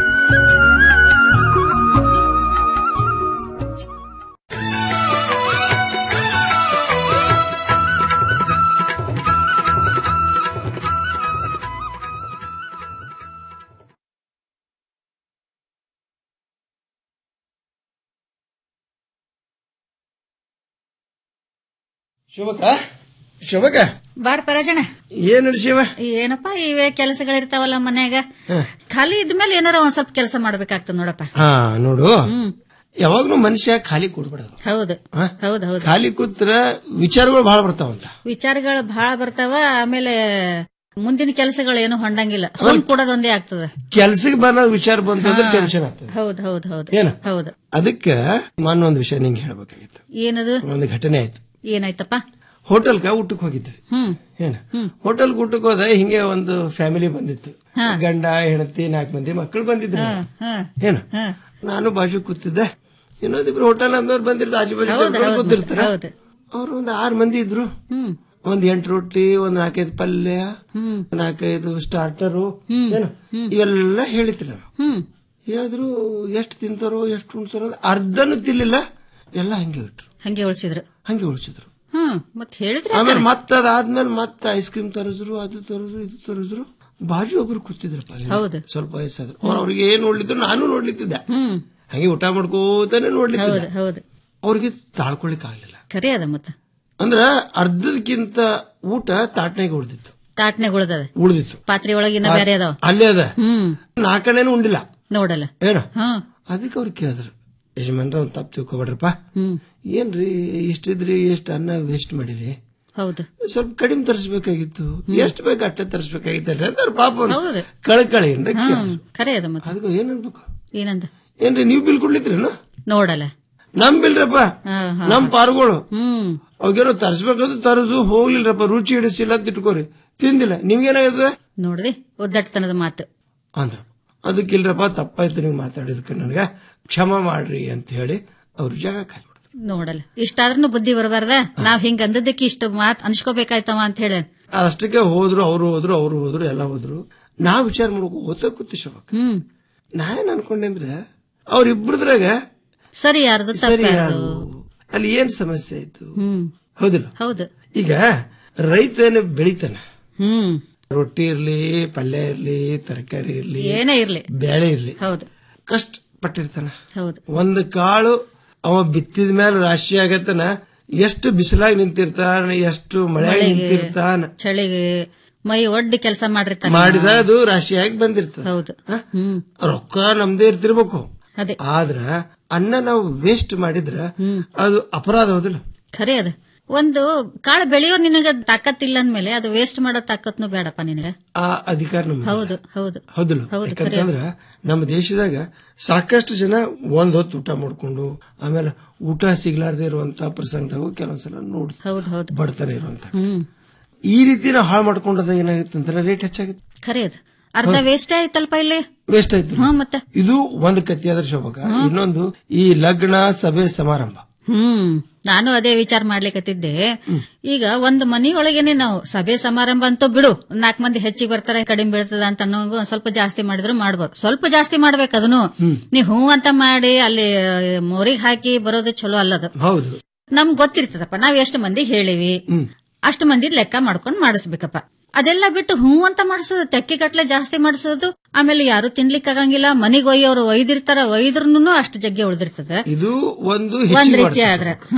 ಶೋಭಕ ಶೋಭಕ ಬಾರ್ ಪರಾಜಣ ಏನ್ ನಡಿ ಶಿವ ಏನಪ್ಪ ಇವೇ ಕೆಲಸಗಳಿರ್ತಾವಲ್ಲ ಮನ್ಯಾಗ ಖಾಲಿ ಇದ್ಮೇಲೆ ಏನಾರ ಒಂದ್ ಸ್ವಲ್ಪ ಕೆಲಸ ಮಾಡ್ಬೇಕಾಗ್ತದ ನೋಡಪ್ಪ ಹಾ ನೋಡು ಹ್ಮ್ ಯಾವಾಗ್ಲೂ ಮನುಷ್ಯ ಖಾಲಿ ಕೂಡ್ಬಿಡೋದು ಹೌದು ಹಾ? ಹೌದ್ ಹೌದು ಖಾಲಿ ಕೂತ್ರ ವಿಚಾರಗಳು ಬಹಳ ಬರ್ತಾವಂತ ವಿಚಾರಗಳು ಬಹಳ ಬರ್ತಾವ ಆಮೇಲೆ ಮುಂದಿನ ಕೆಲಸಗಳು ಏನು ಹೊಂಡಂಗಿಲ್ಲ ಸ್ವಲ್ಪ ಕೊಡೋದೊಂದೇ ಆಗ್ತದ ಕೆಲ್ಸಕ್ಕೆ ಬರೋದ್ ವಿಚಾರ ಬಂತು ಅಂದ್ರೆ ಟೆನ್ಷನ್ ಆಗ್ತದೆ ಹೌದ್ ಹೌದ್ ಹೌದು ಏನು ಹೌದು ಅದಕ್ಕೆ ನಾನು ಒಂದು ವಿಷಯ ನಿಂಗೆ ಹೇಳ್ಬೇಕಾಗಿತ್ತು ಏನದು ಒಂದು ಘಟನೆ ಆಯ್ತು ಏನಾಯ್ತಪ್ಪ ಹೋಟೆಲ್ಕ ಊಟಕ್ಕೆ ಹೋಗಿದ್ವಿ ಹ್ಮ್ ಏನ ಹೋಟೆಲ್ ಊಟಕ್ಕೆ ಹೋದ ಹಿಂಗೆ ಒಂದು ಫ್ಯಾಮಿಲಿ ಬಂದಿತ್ತು ಹಾ. ಗಂಡ ಹೆಂಡತಿ ನಾಲ್ಕು ಮಂದಿ ಮಕ್ಕಳು ಬಂದಿದ್ರು ಹಾ, ಹಾ. ಏನ ನಾನು ಬಾಜು ಕೂತಿದ್ದೆ ಇನ್ನೊಂದಿಬ್ರು ಹೋಟೆಲ್ ಅಂದವ್ರು ಬಂದಿರ್ತಾರೆ ಆಜು ಬಾಜು ಹೌದು, ಕರ್ಕೊಂಡ್ ಹೌದು, ಕೂತಿರ್ತಾರ ಹೌದು. ಅವ್ರು ಒಂದು ಆರು ಮಂದಿ ಇದ್ರು ಹ್ಮ್ ಒಂದ್ ಎಂಟು ರೊಟ್ಟಿ ಒಂದ್ ನಾಲ್ಕೈದು ಪಲ್ಯ ಹ್ಮ್ ನಾಲ್ಕೈದು ಸ್ಟಾರ್ಟರು ಏನು ಇವೆಲ್ಲ ಹೇಳಿದ್ರು ನಾವು ಹ್ಮ್ ಯಾವ್ದ್ರು ಎಷ್ಟು ತಿಂತಾರೋ ಎಷ್ಟು ಉಣ್ತಾರೋ ಅಂತ ಅರ್ಧನೂ ತಿನ್ಲಿಲ್ಲ ಎಲ್ಲ ಹಂಗೆ ಇಟ್ರು ಹಂಗೆ ಉಳಿಸಿದ್ರು ಹಂಗೆ ಉಳಿಸಿದ್ರು ಹ್ಮ್ ಮತ್ ಹೇಳಿದ್ರೆ ಆಮೇಲೆ ಮತ್ತೆ ಅದಾದ್ಮೇಲೆ ಮತ್ತೆ ಐಸ್ ಕ್ರೀಮ್ ತರಿಸಿದ್ರು ಅದು ತರಿದ್ರು ಇದು ತರಿದ್ರು ಬಾಜು ಒಬ್ರು ಕೂತಿದ್ರಪ್ಪ ಅಲ್ಲಿ. ಹೌದು. ಸ್ವಲ್ಪ ವಯಸ್ಸಾದ್ರು ಅವ್ರು ಅವ್ರಿಗೆ ಏನ್ ನೋಡ್ಲಿದ್ರು ನಾನು ನೋಡ್ಲಿತ್ತಿದ್ದೆ ಹ್ಮ್ ಹಂಗೆ ಊಟ ಮಾಡ್ಕೋತಾನೆ ನೋಡ್ಲಿತ್ತಿದ್ದೆ ಹೌದು ಹೌದು ಅವ್ರಿಗೆ ತಾಳ್ಕೊಳಿಕ್ ಆಗ್ಲಿಲ್ಲ ಖರೆ ಅದ ಮತ್ತ ಅಂದ್ರ ಅರ್ಧದಕ್ಕಿಂತ ಊಟ ತಾಟ್ನಾಗ ಉಳ್ದಿತ್ತು ತಾಟ್ನಾಗ ಉಳ್ದದ ಉಳ್ದಿತ್ತು ಪಾತ್ರೆ ಒಳಗಿನ ಬೇರೆ ಅದಾವ ಅಲ್ಲೇ ಅದ ಹ್ಮ್ ನಾಲ್ಕನೇನು ಉಂಡಿಲ್ಲ ನೋಡಲ್ಲ ಏನ ಹ್ಮ್ ಅದಕ್ಕೆ ಅವ್ರು ಕೇಳಿದ್ರು ಯಜಮಾನ್ರ ಒಂದ್ ತಪ್ಪು ತಿಳ್ಕೊಬೇಡ್ರಪ್ಪ ಹ್ಮ್ ಏನ್ರಿ ಇಷ್ಟಿದ್ರಿ ಎಷ್ಟು ಅನ್ನ ವೇಸ್ಟ್ ಮಾಡಿರಿ ಹೌದು ಸ್ವಲ್ಪ ಕಡಿಮೆ ತರಿಸ್ಬೇಕಾಗಿತ್ತು ಎಷ್ಟು ಬೇಕು ಅಟ್ಟೆ ತರಿಸ್ಬೇಕಾಗಿತ್ತಲ್ರಿ ಅಂತಾರೆ ಪಾಪ ಅವ್ರು. ಹೌದು. ಕಳಕಳಿಯಿಂದ ಹ್ಮ್ ಕೇಳಿದ್ರು ಖರೆ ಅದ ಮತ್ತ ಅದಕ್ಕೆ ಏನ್ ಅನ್ಬೇಕು ಏನಂದ ಏನ್ರಿ ನೀವು ಬಿಲ್ ಕೊಡ್ಲಿತ್ರೇನು ನೋಡಲ್ಲ ನಮ್ ಬಿಲ್ರಪ್ಪ ಹಾ, ಹಾ. ನಮ್ ಪಾರ್ಗಳು ಹ್ಮ್ ಅವಾಗೇನೋ ತರಿಸ್ಬೇಕಾದ್ರು ತರದು ಹೋಗ್ಲಿಲ್ರಪ್ಪ ರುಚಿ ಹಿಡಿಸಿಲ್ಲ ಅಂತ ಇಟ್ಕೋರಿ ತಿಂದಿಲ್ಲ ನಿಮ್ಗೇನಾಗದ ನೋಡ್ರಿ ಒದ್ದಟ್ಟತನದ ಮಾತು ಅಂದ್ರ ಅದಕ್ಕಿಲ್ರಪ್ಪ ತಪ್ಪಾಯ್ತು ನೀವು ಮಾತಾಡಿದಕ್ಕೆ ನನಗ ಕ್ಷಮ ಮಾಡ್ರಿ ಅಂತ ಹೇಳಿ ಅವ್ರ ಜಾಗ ಖಾಲಿ ಮಾಡ್ದ್ರು. ನೋಡಲ್ಲ ಇಷ್ಟಾದ್ರೂ ಬುದ್ಧಿ ಬರಬಾರ್ದ ನಾವ್ ಹಿಂಗ ಅಂದದ್ದಕ್ಕೆ ಇಷ್ಟು ಮಾತ್ ಅನ್ಸ್ಕೋಬೇಕಾಯ್ತವ ಅಂತ ಹೇಳ ಅಷ್ಟಕ್ಕೆ ಹೋದ್ರು ಅವ್ರು ಹೋದ್ರು ಅವ್ರು ಹೋದ್ರು ಎಲ್ಲ ಹೋದ್ರು ನಾವ್ ವಿಚಾರ ಮಾಡ್ಕೊ ಓದ್ತಾ ಕೂತಿ ಶೋಭಕ್ಕ ಹ್ಮ್ ನಾ ಏನ್ ಅನ್ಕೊಂಡೆ ಅಂದ್ರೆ ಅವ್ರಿಬ್ರದ್ರಾಗ ಸರಿ ಯಾರ್ದು ಸರಿ ತಪ್ಪ ಯಾರು ಅಲ್ಲಿ ಏನ್ ಸಮಸ್ಯೆ ಆಯ್ತು ಹ್ಮ್ ಹೌದಿಲ್ಲ ಹೌದು ಈಗ ರೈತನ ಬೆಳಿತಾನ ಹ್ಮ್ ರೊಟ್ಟಿ ಇರ್ಲಿ ಪಲ್ಯ ಇರ್ಲಿ ತರಕಾರಿ ಇರ್ಲಿ ಏನೇ ಇರ್ಲಿ ಬೇಳೆ ಇರ್ಲಿ ಹೌದು ಕಷ್ಟ ಪಟ್ಟಿರ್ತಾನ ಹೌದು ಒಂದು ಕಾಳು ಅವ ಬಿತ್ತಿದ ಮೇಲೆ ರಾಶಿ ಆಗತ್ತನ ಎಷ್ಟು ಬಿಸಿಲಾಗಿ ನಿಂತಿರ್ತಾನ ಎಷ್ಟು ಮಳೆ ಮಳೆಗೆ, ನಿಂತಿರ್ತಾನ ಚಳಿಗೆ ಮೈ ಒಡ್ಡಿ ಕೆಲಸ ಮಾಡಿರ್ತಾನೆ ಮಾಡಿದ ಅದು ರಾಶಿಯಾಗಿ ಬಂದಿರ್ತದ ಹೌದು ಹ? ಹ್ಮ್ ರೊಕ್ಕ ನಮ್ದೇ ಇರ್ತಿರ್ಬೇಕು ಅದೇ ಆದ್ರ ಅನ್ನ ನಾವು ವೇಸ್ಟ್ ಮಾಡಿದ್ರ ಅದು ಅಪರಾಧ ಹೌದಿಲ್ಲ ಖರೆ ಅದ ಒಂದು ಕಾಳು ಬೆಳೆಯೋ ನಿನಗ ತಾಕತ್ತಿಲ್ಲ ಅಂದ್ಮೇಲೆ ಅದು ವೇಸ್ಟ್ ಮಾಡೋ ತಾಕತ್ನು ಬೇಡಪ್ಪ ನಿನಗ ಆ ಅಧಿಕಾರ ನಮ್ದು ಹೌದು ಹೌದು ಹೌದಿಲ್ಲ ಹೌದು, ಖರೆ. ಯಾಕಂತಂದ್ರ ನಮ್ಮ ದೇಶದಾಗ ಸಾಕಷ್ಟು ಜನ ಒಂದ್ ಹೊತ್ತು ಊಟ ಮಾಡ್ಕೊಂಡು ಆಮೇಲೆ ಊಟ ಸಿಗ್ಲಾರ್ದೆ ಇರುವಂತ ಪ್ರಸಂಗದಾಗ ಕೆಲವೊಂದ್ಸಲ ನೋಡ್ ಹೌದು ಹೌದು ಬಡತನ ಇರುವಂತ ಹ್ಮ್ ಈ ರೀತಿ ನಾವು ಹಾಳು ಮಾಡ್ಕೊಂಡದ ಏನಾಗುತ್ತೆ ಅಂದ್ರೆ ರೇಟ್ ಹೆಚ್ಚಾಗುತ್ತೆ ಖರೆ ಅದ ಅರ್ಧ ವೇಸ್ಟ್ ಆಯ್ತಲ್ಪ ಇಲ್ಲಿ ವೇಸ್ಟ್ ಆಯ್ತು ಹ್ಮ್ ಮತ್ತೆ ಇದು ಒಂದು ಕತ್ತಿ ಆದ್ರೆ ಶೋಭಕ ಇನ್ನೊಂದು ಈ ಲಗ್ನ ಸಭೆ ಸಮಾರಂಭ ಹ್ಮ್ ನಾನು ಅದೇ ವಿಚಾರ ಮಾಡ್ಲಿಕತ್ತಿದ್ದೆ ಈಗ ಒಂದು ಮನಿಯೊಳಗೇನೆ ನಾವು ಸಭೆ ಸಮಾರಂಭ ಅಂತೂ ಬಿಡು ನಾಲ್ಕು ಮಂದಿ ಹೆಚ್ಚಿಗೆ ಬರ್ತಾರೆ ಕಡಿಮೆ ಬೀಳ್ತದ ಅಂತ ಅನ್ನೋಂಗು ಒಂದ್ ಸ್ವಲ್ಪ ಜಾಸ್ತಿ ಮಾಡಿದ್ರು ಮಾಡ್ಬೋದು ಸ್ವಲ್ಪ ಜಾಸ್ತಿ ಮಾಡ್ಬೇಕು ಅದನ್ನು ನೀ ಹೂ ಅಂತ ಮಾಡಿ ಅಲ್ಲಿ ಮೋರಿಗೆ ಹಾಕಿ ಬರೋದು ಚಲೋ ಅಲ್ಲದು ಹೌದು ನಮ್ಗ್ ಗೊತ್ತಿರ್ತದಪ್ಪ ನಾವ್ ಎಷ್ಟು ಮಂದಿ ಹೇಳಿವಿ ಅಷ್ಟು ಮಂದಿ ಲೆಕ್ಕ ಮಾಡ್ಕೊಂಡು ಮಾಡಿಸ್ಬೇಕಪ್ಪ ಅದೆಲ್ಲ ಬಿಟ್ಟು ಹೂ ಅಂತ ಮಾಡಿಸೋದು ತೆಕ್ಕಿ ಗಟ್ಲೆ ಜಾಸ್ತಿ ಮಾಡಿಸೋದು ಆಮೇಲೆ ಯಾರು ತಿನ್ಲಿಕ್ ಆಗಂಗಿಲ್ಲ ಮನಿಗ್ ಒಯ್ಯೋರು ಒಯ್ದಿರ್ತಾರ ಒಯ್ದ್ರುನು ಅಷ್ಟು ಜಗ್ಗೆ ಉಳ್ದಿರ್ತದ ಇದು ಒಂದು ಒಂದ್ ಹೆಚ್ಚಿಗೆ ರೀತಿ ಮಾಡ್ತಾರೆ ಆದ್ರ ಹ್ಮ್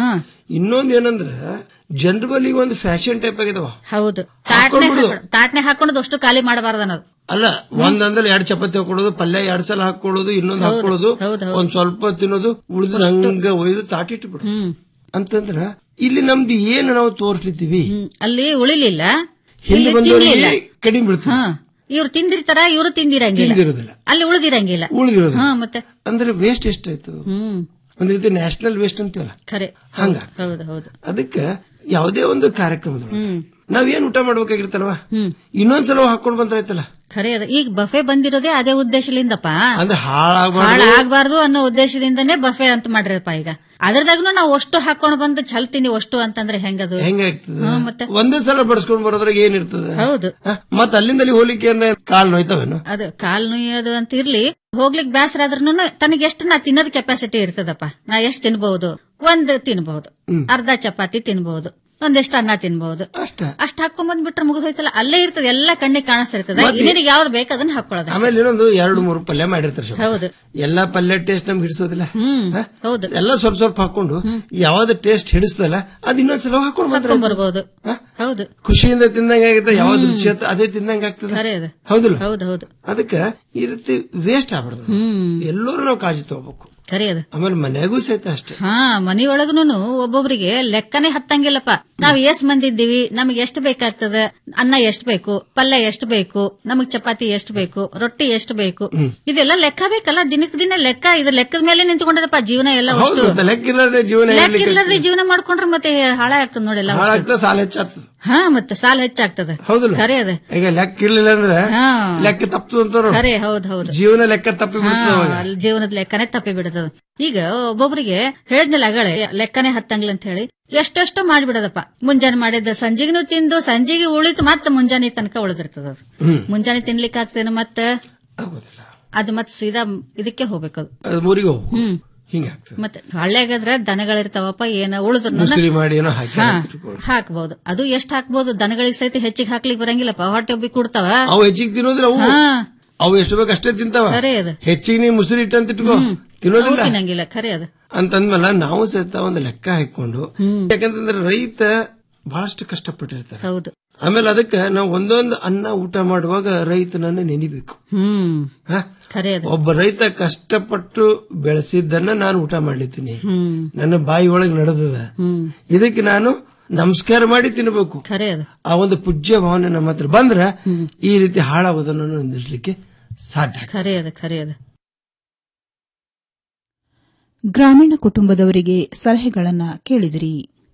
ಇನ್ನೊಂದ್ ಏನಂದ್ರ ಜನರ ಬಳಿ ಈಗ ಒಂದು ಫ್ಯಾಷನ್ ಟೈಪ್ ಆಗಿದಾವ ಹೌದು ತಾಟ್ನೆ ಹಾಕೊಂಡ್ಬಿಡು. ಹಾಕೊಳ್- ತಾಟ್ನೆ ಹಾಕೊಂಡು ಅಷ್ಟು ಖಾಲಿ ಮಾಡಬಾರ್ದು ಅನ್ನೋದು ಅಲ್ಲ ಒಂದಂದ್ರೆ ಎರಡ್ ಚಪಾತಿ ಹಾಕೊಳ್ಳೋದು ಪಲ್ಯ ಎರಡ್ ಸಲ ಹಾಕೊಳ್ಳೋದು ಇನ್ನೊಂದ್ ಹೌದು, ಹಾಕೊಳ್ಳೋದು ಹೌದು, ಹೌದು. ಒಂದ್ ಸ್ವಲ್ಪ ತಿನ್ನೋದು ಉಳಿದ ಹಂಗ ಒಯ್ದು ತಾಟಿಟ್ಬಿಡು ಹ್ಮ್ ಅಂತಂದ್ರ ಇಲ್ಲಿ ನಮ್ದು ಏನು ನಾವು ತೋರ್ಸ್ಲಿತ್ತೀವಿ ಅಲ್ಲಿ ಉಳಿಲಿಲ್ಲ ಹಿಂದೆ ಇಲ್ಲಿ ಬಂದವರಿಗೆ ತಿನ್ಲಿಲ್ಲ ಕಡಿಮೆ ಬೀಳ್ತದೆ ಹಾ ಇವ್ರು ತಿಂದಿರ್ತಾರ ಇವ್ರು ತಿಂದಿರಂಗಿಲ್ಲ ತಿಂದಿರೋದಿಲ್ಲ ಅಲ್ಲಿ ಉಳಿದಿರಂಗಿಲ್ಲ ಉಳಿದಿರೋದು ಹಾ ಮತ್ತೆ ಅಂದ್ರೆ ವೇಸ್ಟ್ ಎಷ್ಟಾಯ್ತು ಹ್ಮ್ ಒಂದ್ ರೀತಿ ನ್ಯಾಷನಲ್ ವೇಸ್ಟ್ ಅಂತೀವಲ್ಲ ಖರೆ ಹಂಗ ಹೌದು ಹೌದು ಅದಕ್ಕೆ ಯಾವುದೇ ಒಂದು ಕಾರ್ಯಕ್ರಮದೊಳಗೆ ನಾವೇನ್ ಊಟ ಮಾಡ್ಬೇಕಾಗಿರ್ತಲ್ವಾ ಹ್ಮ್ ಇನ್ನೊಂದ್ಸಲ ಹಾಕೊಂಡ್ ಬಂದ್ರಾಯ್ತಲ್ಲ ಖರೆ ಅದ ಈಗ ಬಫೆ ಬಂದಿರೋದೇ ಅದೇ ಉದ್ದೇಶಲಿಂದಪ್ಪ ಅಂದ್ರೆ ಹಾಳಾಗಬಾರ್ದು ಹಾಳಾಗಬಾರ್ದು ಅನ್ನೋ ಉದ್ದೇಶದಿಂದನೇ ಬಫೆ ಅಂತ ಮಾಡಿರಪ್ಪ ಈಗ ಅದ್ರದಾಗ್ನು ನಾವು ಅಷ್ಟು ಹಾಕೊಂಡು ಬಂದು ಚಲ್ತೀನಿ ಅಷ್ಟು ಅಂತಂದ್ರೆ ಹೆಂಗದು ಹೆಂಗಾಗ್ತದೆ ಹ್ಮ್, ಮತ್ತೆ ಒಂದೇ ಸಲ ಬಡಿಸ್ಕೊಂಡ್ ಬರೋದ್ರಾಗ ಏನಿರ್ತದೆ ಹೌದು ಮತ್ತ ಅಲ್ಲಿಂದ ಅಲ್ಲಿ ಹೋಗ್ಲಿಕ್ಕೆ ಏನ್ ಕಾಲ್ ನೋಯ್ತಾವೇನು ಅದು ಕಾಲ್ ನುಯ್ಯೋದು ಅಂತ ಇರ್ಲಿ ಹೋಗ್ಲಿಕ್ ಬೇಸರ ಆದ್ರೂ ತನಗೆ ಎಷ್ಟು ನಾ ತಿನ್ನೋದ್ ಕೆಪಾಸಿಟಿ ಇರ್ತದಪ್ಪ ನಾ ಎಷ್ಟು ತಿನ್ಬಹುದು ಒಂದ್ ತಿನ್ಬಹುದು ಅರ್ಧ ಚಪಾತಿ ತಿನ್ಬಹುದು ಒಂದಿಷ್ಟು ಅನ್ನ ತಿನ್ಬಹುದು ಅಷ್ಟ ಅಷ್ಟ್ ಹಾಕೊಂಡ್ ಬಂದ್ಬಿಟ್ರೆ ಮುಗಿದೋಯ್ತಲ್ಲ ಅಲ್ಲೇ ಇರ್ತದೆ ಎಲ್ಲ ಕಣ್ಣಿಗೆ ಕಾಣಿಸ್ತಾ ಇರ್ತದೆ ಮತ್ತೆ- ನಿನಗೆ ಯಾವ್ದು ಬೇಕು ಅದನ್ನ ಹಾಕೊಳ್ಳೋದು ಆಮೇಲೆ ಇನ್ನೊಂದು ಎರಡು ಮೂರು ಪಲ್ಯ ಮಾಡಿರ್ತಾರೆ ಶಿವ. ಹೌದು ಎಲ್ಲಾ ಪಲ್ಯ ಟೇಸ್ಟ್ ನಮ್ಗೆ ಹಿಡಿಸೋದಿಲ್ಲ ಹ್ಮ್ ಹೌದು ಎಲ್ಲ ಸ್ವಲ್ಪ ಸ್ವಲ್ಪ ಹಾಕೊಂಡು ಯಾವ್ದು ಟೇಸ್ಟ್ ಹಿಡಿಸ್ತಲ್ಲ ಅದ್ ಇನ್ನೊಂದ್ಸಲ ಹಾಕೊಂಡು ಬಂದ್ರೆ ಹಾಕೊಂಡ್ ಬರ್ಬೋದು ಹೌದು ಖುಷಿಯಿಂದ ತಿಂದಂಗ ಆಗುತ್ತೆ ಯಾವ್ದು ರುಚಿ ಆಗುತ್ತೆ ಅದೇ ತಿಂದಂಗ ಆಗ್ತದೆ ಖರೆ ಅದು ಹೌದಿಲ್ಲ ಹೌದು ಹೌದು ಅದಕ್ಕೆ ಈ ರೀತಿ ವೇಸ್ಟ್ ಆಗ್ಬಾರ್ದು ಹ್ಮ್ ಎಲ್ಲರೂ ನಾವು ಕಾಳಜಿ ತಗೋಬೇಕು ಖರೆ ಅದು ಆಮೇಲೆ ಮನೆಯಾಗೂ ಸಹಿತ ಅಷ್ಟೇ ಹಾ ಮನಿಯೊಳಗನು ಒಬ್ಬೊಬ್ರಿಗೆ ಲೆಕ್ಕನೇ ಹತ್ತಂಗಿಲ್ಲಪ್ಪ ನಾವ್ ಎಷ್ಟ್ ಮಂದಿ ಇದ್ದೀವಿ ನಮಗೆ ಎಷ್ಟು ಬೇಕಾಗ್ತದ ಅನ್ನ ಎಷ್ಟ್ ಬೇಕು ಪಲ್ಯ ಎಷ್ಟ್ ಬೇಕು ನಮಗ್ ಚಪಾತಿ ಎಷ್ಟ್ ಬೇಕು ರೊಟ್ಟಿ ಎಷ್ಟ್ ಬೇಕು ಇದೆಲ್ಲ ಲೆಕ್ಕ ಬೇಕಲ್ಲ ದಿನಕ್ ದಿನ ಲೆಕ್ಕ ಇದು ಲೆಕ್ಕದ ಮೇಲೆ ನಿಂತ್ಕೊಂಡದಪ್ಪ ಜೀವನ ಎಲ್ಲ ಹೌದು ಅಷ್ಟು ಮತ್ತೆ ಲೆಕ್ಕ ಇಲ್ಲದೆ ಜೀವನ ಲೆಕ್ಕ ಇರ್ಲಿಕ್ಕೆ ಇಲ್ಲದೆ ಜೀವನ ಮಾಡ್ಕೊಂಡ್ರೆ ಮತ್ತೆ ಹಾಳಾಗ್ತದ ನೋಡಿಲ್ಲ ಹಾಳಾಗ್ತದೆ ಸಾಲ ಹೆಚ್ಚಾಗ್ತದೆ ಹಾ ಮತ್ತೆ ಸಾಲ ಹೆಚ್ಚಾಗ್ತದ ಹೌದಿಲ್ಲ ಖರೆ ಅದ ಈಗ ಲೆಕ್ಕ ಇರ್ಲಿಲ್ಲ ಅಂದ್ರೆ ಹಾ ಲೆಕ್ಕ ತಪ್ಪು ಅಂತಾರ ಖರೆ ಹೌದ್ ಹೌದು ಜೀವನ ಲೆಕ್ಕ ತಪ್ಪಿ ಬಿಡ್ತದೆ ಹಾ, ಅವಾಗ. ಅಲ್ಲಿ ಜೀವನದ ಲೆಕ್ಕನೇ ತಪ್ಪಿ ಬಿಡುತ್ತದ ಈಗ ಒಬ್ಬೊಬ್ರಿಗೆ ಹೇಳಿದ್ನಲ್ಲ ಅಗಳೇ ಲೆಕ್ಕನೇ ಹತ್ತಂಗಿಲ್ಲ ಅಂತ ಹೇಳಿ ಎಷ್ಟೆಷ್ಟೋ ಮಾಡ್ಬಿಡದಪ್ಪ ಮುಂಜಾನೆ ಮಾಡಿದ್ದ ಸಂಜೆಗೂ ತಿಂದು ಸಂಜೆಗೆ ಉಳಿತು ಮತ್ತೆ ಮುಂಜಾನೆ ತನಕ ಉಳಿದಿರ್ತದ ಅದು ಹ್ಮ್. ಮುಂಜಾನೆ ತಿನ್ಲಿಕ್ಕೆ ಆಗ್ತೇನೆ ಮತ್ತೆ ಆಗೋದಿಲ್ಲ ಅದು ಮತ್ತೆ ಸೀದಾ ಇದಕ್ಕೆ ಹೋಗ್ಬೇಕದು ಅದು ಮೂರಿಗೆ ಹೋಗ್ಬೇಕು ಹ್ಮ್ ಹಿಂಗಾಗ್ತದೆ ಮತ್ತೆ ಹಳ್ಳಿಯಾಗದ್ರ ದನಗಳಿರ್ತಾವಪ್ಪ ಏನ ಉಳಿದ್ರು ಮುಸುರಿ ಮಾಡಿ ಏನೋ ಹಾಕಿ ಹಾ ಇಟ್ಕೊಳ್ಳಿ. ಹಾಕ್ಬಹುದು ಅದು ಎಷ್ಟ್ ಹಾಕ್ಬಹುದು ದನಗಳಿಗೆ ಸಹಿತ ಹೆಚ್ಚಿಗೆ ಹಾಕ್ಲಿಕ್ಕೆ ಬರಂಗಿಲ್ಲಪ್ಪ ಹೊಟ್ಟೆ ಒಬ್ಬಿ ಕೊಡ್ತಾವ ಅವು ಹೆಚ್ಚಿಗೆ ತಿನ್ನೋದ್ರ ಅವು ಹಾ. ಅವು ಎಷ್ಟು ಬೇಕು ಅಷ್ಟೇ ತಿಂತಾವ ಖರೆ ಅದು ಹೆಚ್ಚಿಗೆ ನೀ ಮುಸುರಿ ಇಟ್ಟು ಅಂತ ಇಟ್ಕೋ ತಿನ್ನೋದಿಲ್ಲ ಅವು ತಿನ್ನಂಗಿಲ್ಲ ಖರೆ ಅದು ಅಂತಂದ್ಮೇಲೆ ನಾವು ಸಹಿತ ಒಂದು ಲೆಕ್ಕ ಹಾಕೊಂಡು ಯಾಕಂತಂದ್ರೆ ರೈತ ಬಹಳಷ್ಟು ಕಷ್ಟಪಟ್ಟಿರ್ತಾರೆ ಹೌದು ಆಮೇಲೆ ಅದಕ್ಕೆ ನಾವು ಒಂದೊಂದು ಅನ್ನ ಊಟ ಮಾಡುವಾಗ ರೈತನನ್ನ ನೆನಿಬೇಕು ಹ್ಮ್ ಹ? ಖರೆ ಅದು ಒಬ್ಬ ರೈತ ಕಷ್ಟಪಟ್ಟು ಬೆಳೆಸಿದ್ದನ್ನ ನಾನು ಊಟ ಮಾಡ್ಲಿತ್ತೀನಿ ಹ್ಮ್ ನನ್ನ ಬಾಯಿ ಒಳಗೆ ನಡೆದದ ಹ್ಮ್ ಇದಕ್ಕೆ ನಾನು ನಮಸ್ಕಾರ ಮಾಡಿ ತಿನ್ನಬೇಕು ಖರೆ ಅದು ಆ ಒಂದು ಪೂಜ್ಯ ಭಾವನೆ ನಮ್ಮ ಹತ್ರ ಬಂದ್ರೆ ಈ ರೀತಿ ಹಾಳಾಗೋದನ್ನು ನಿಲ್ಲಿಸಲಿಕ್ಕೆ ಸಾಧ್ಯ ಖರೆ ಅದು ಖರೆ ಅದು ಗ್ರಾಮೀಣ ಕುಟುಂಬದವರಿಗೆ ಸಲಹೆಗಳನ್ನ ಕೇಳಿದಿರಿ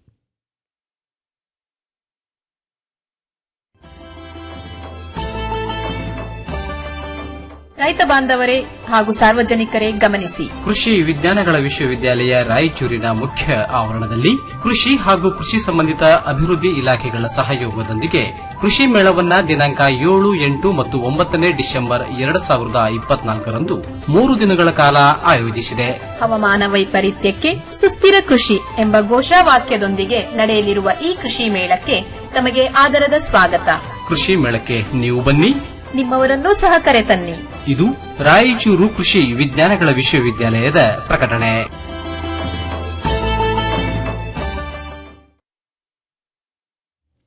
ರೈತ ಬಾಂಧವರೇ ಹಾಗೂ ಸಾರ್ವಜನಿಕರೇ ಗಮನಿಸಿ ಕೃಷಿ ವಿಜ್ಞಾನಗಳ ವಿಶ್ವವಿದ್ಯಾಲಯ ರಾಯಚೂರಿನ ಮುಖ್ಯ ಆವರಣದಲ್ಲಿ ಕೃಷಿ ಹಾಗೂ ಕೃಷಿ ಸಂಬಂಧಿತ ಅಭಿವೃದ್ಧಿ ಇಲಾಖೆಗಳ ಸಹಯೋಗದೊಂದಿಗೆ ಕೃಷಿ ಮೇಳವನ್ನ ದಿನಾಂಕ ಏಳು ಎಂಟು ಮತ್ತು ಒಂಬತ್ತನೇ ಡಿಸೆಂಬರ್ ಎರಡು ಸಾವಿರದ ಇಪ್ಪತ್ನಾಲ್ಕರಂದು ಮೂರು ದಿನಗಳ ಕಾಲ ಆಯೋಜಿಸಿದೆ ಹವಾಮಾನ ವೈಪರೀತ್ಯಕ್ಕೆ ಸುಸ್ಥಿರ ಕೃಷಿ ಎಂಬ ಘೋಷವಾಕ್ಯದೊಂದಿಗೆ ನಡೆಯಲಿರುವ ಈ ಕೃಷಿ ಮೇಳಕ್ಕೆ ತಮಗೆ ಆದರದ ಸ್ವಾಗತ ಕೃಷಿ ಮೇಳಕ್ಕೆ ನೀವು ಬನ್ನಿ ನಿಮ್ಮವರನ್ನೂ ಸಹ ಕರೆತನ್ನಿ ಇದು ರಾಯಚೂರು ಕೃಷಿ ವಿಜ್ಞಾನಗಳ ವಿಶ್ವವಿದ್ಯಾಲಯದ ಪ್ರಕಟಣೆ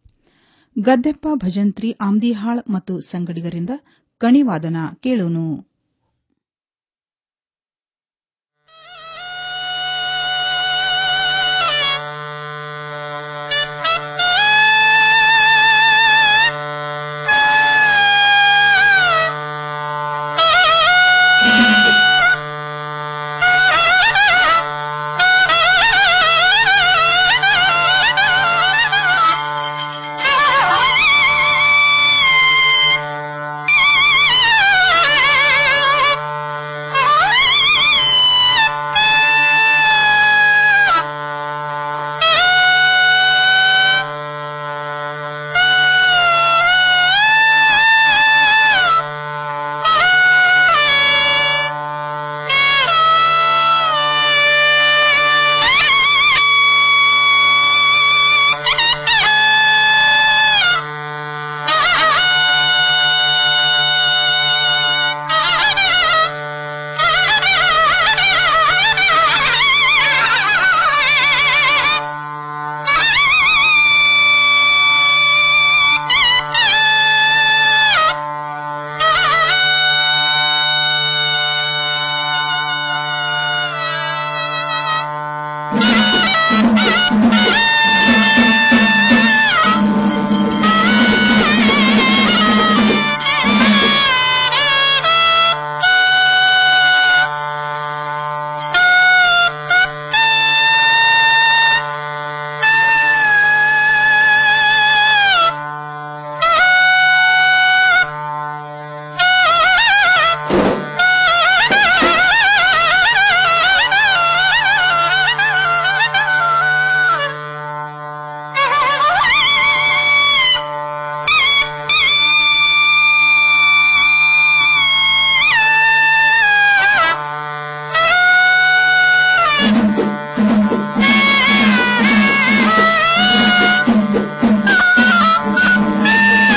ಗದ್ದೆಪ್ಪ ಭಜಂತ್ರಿ ಆಮ್ದಿಹಾಳ್ ಮತ್ತು ಸಂಗಡಿಗರಿಂದ ಕಣಿವಾದನ ಕೇಳೋನು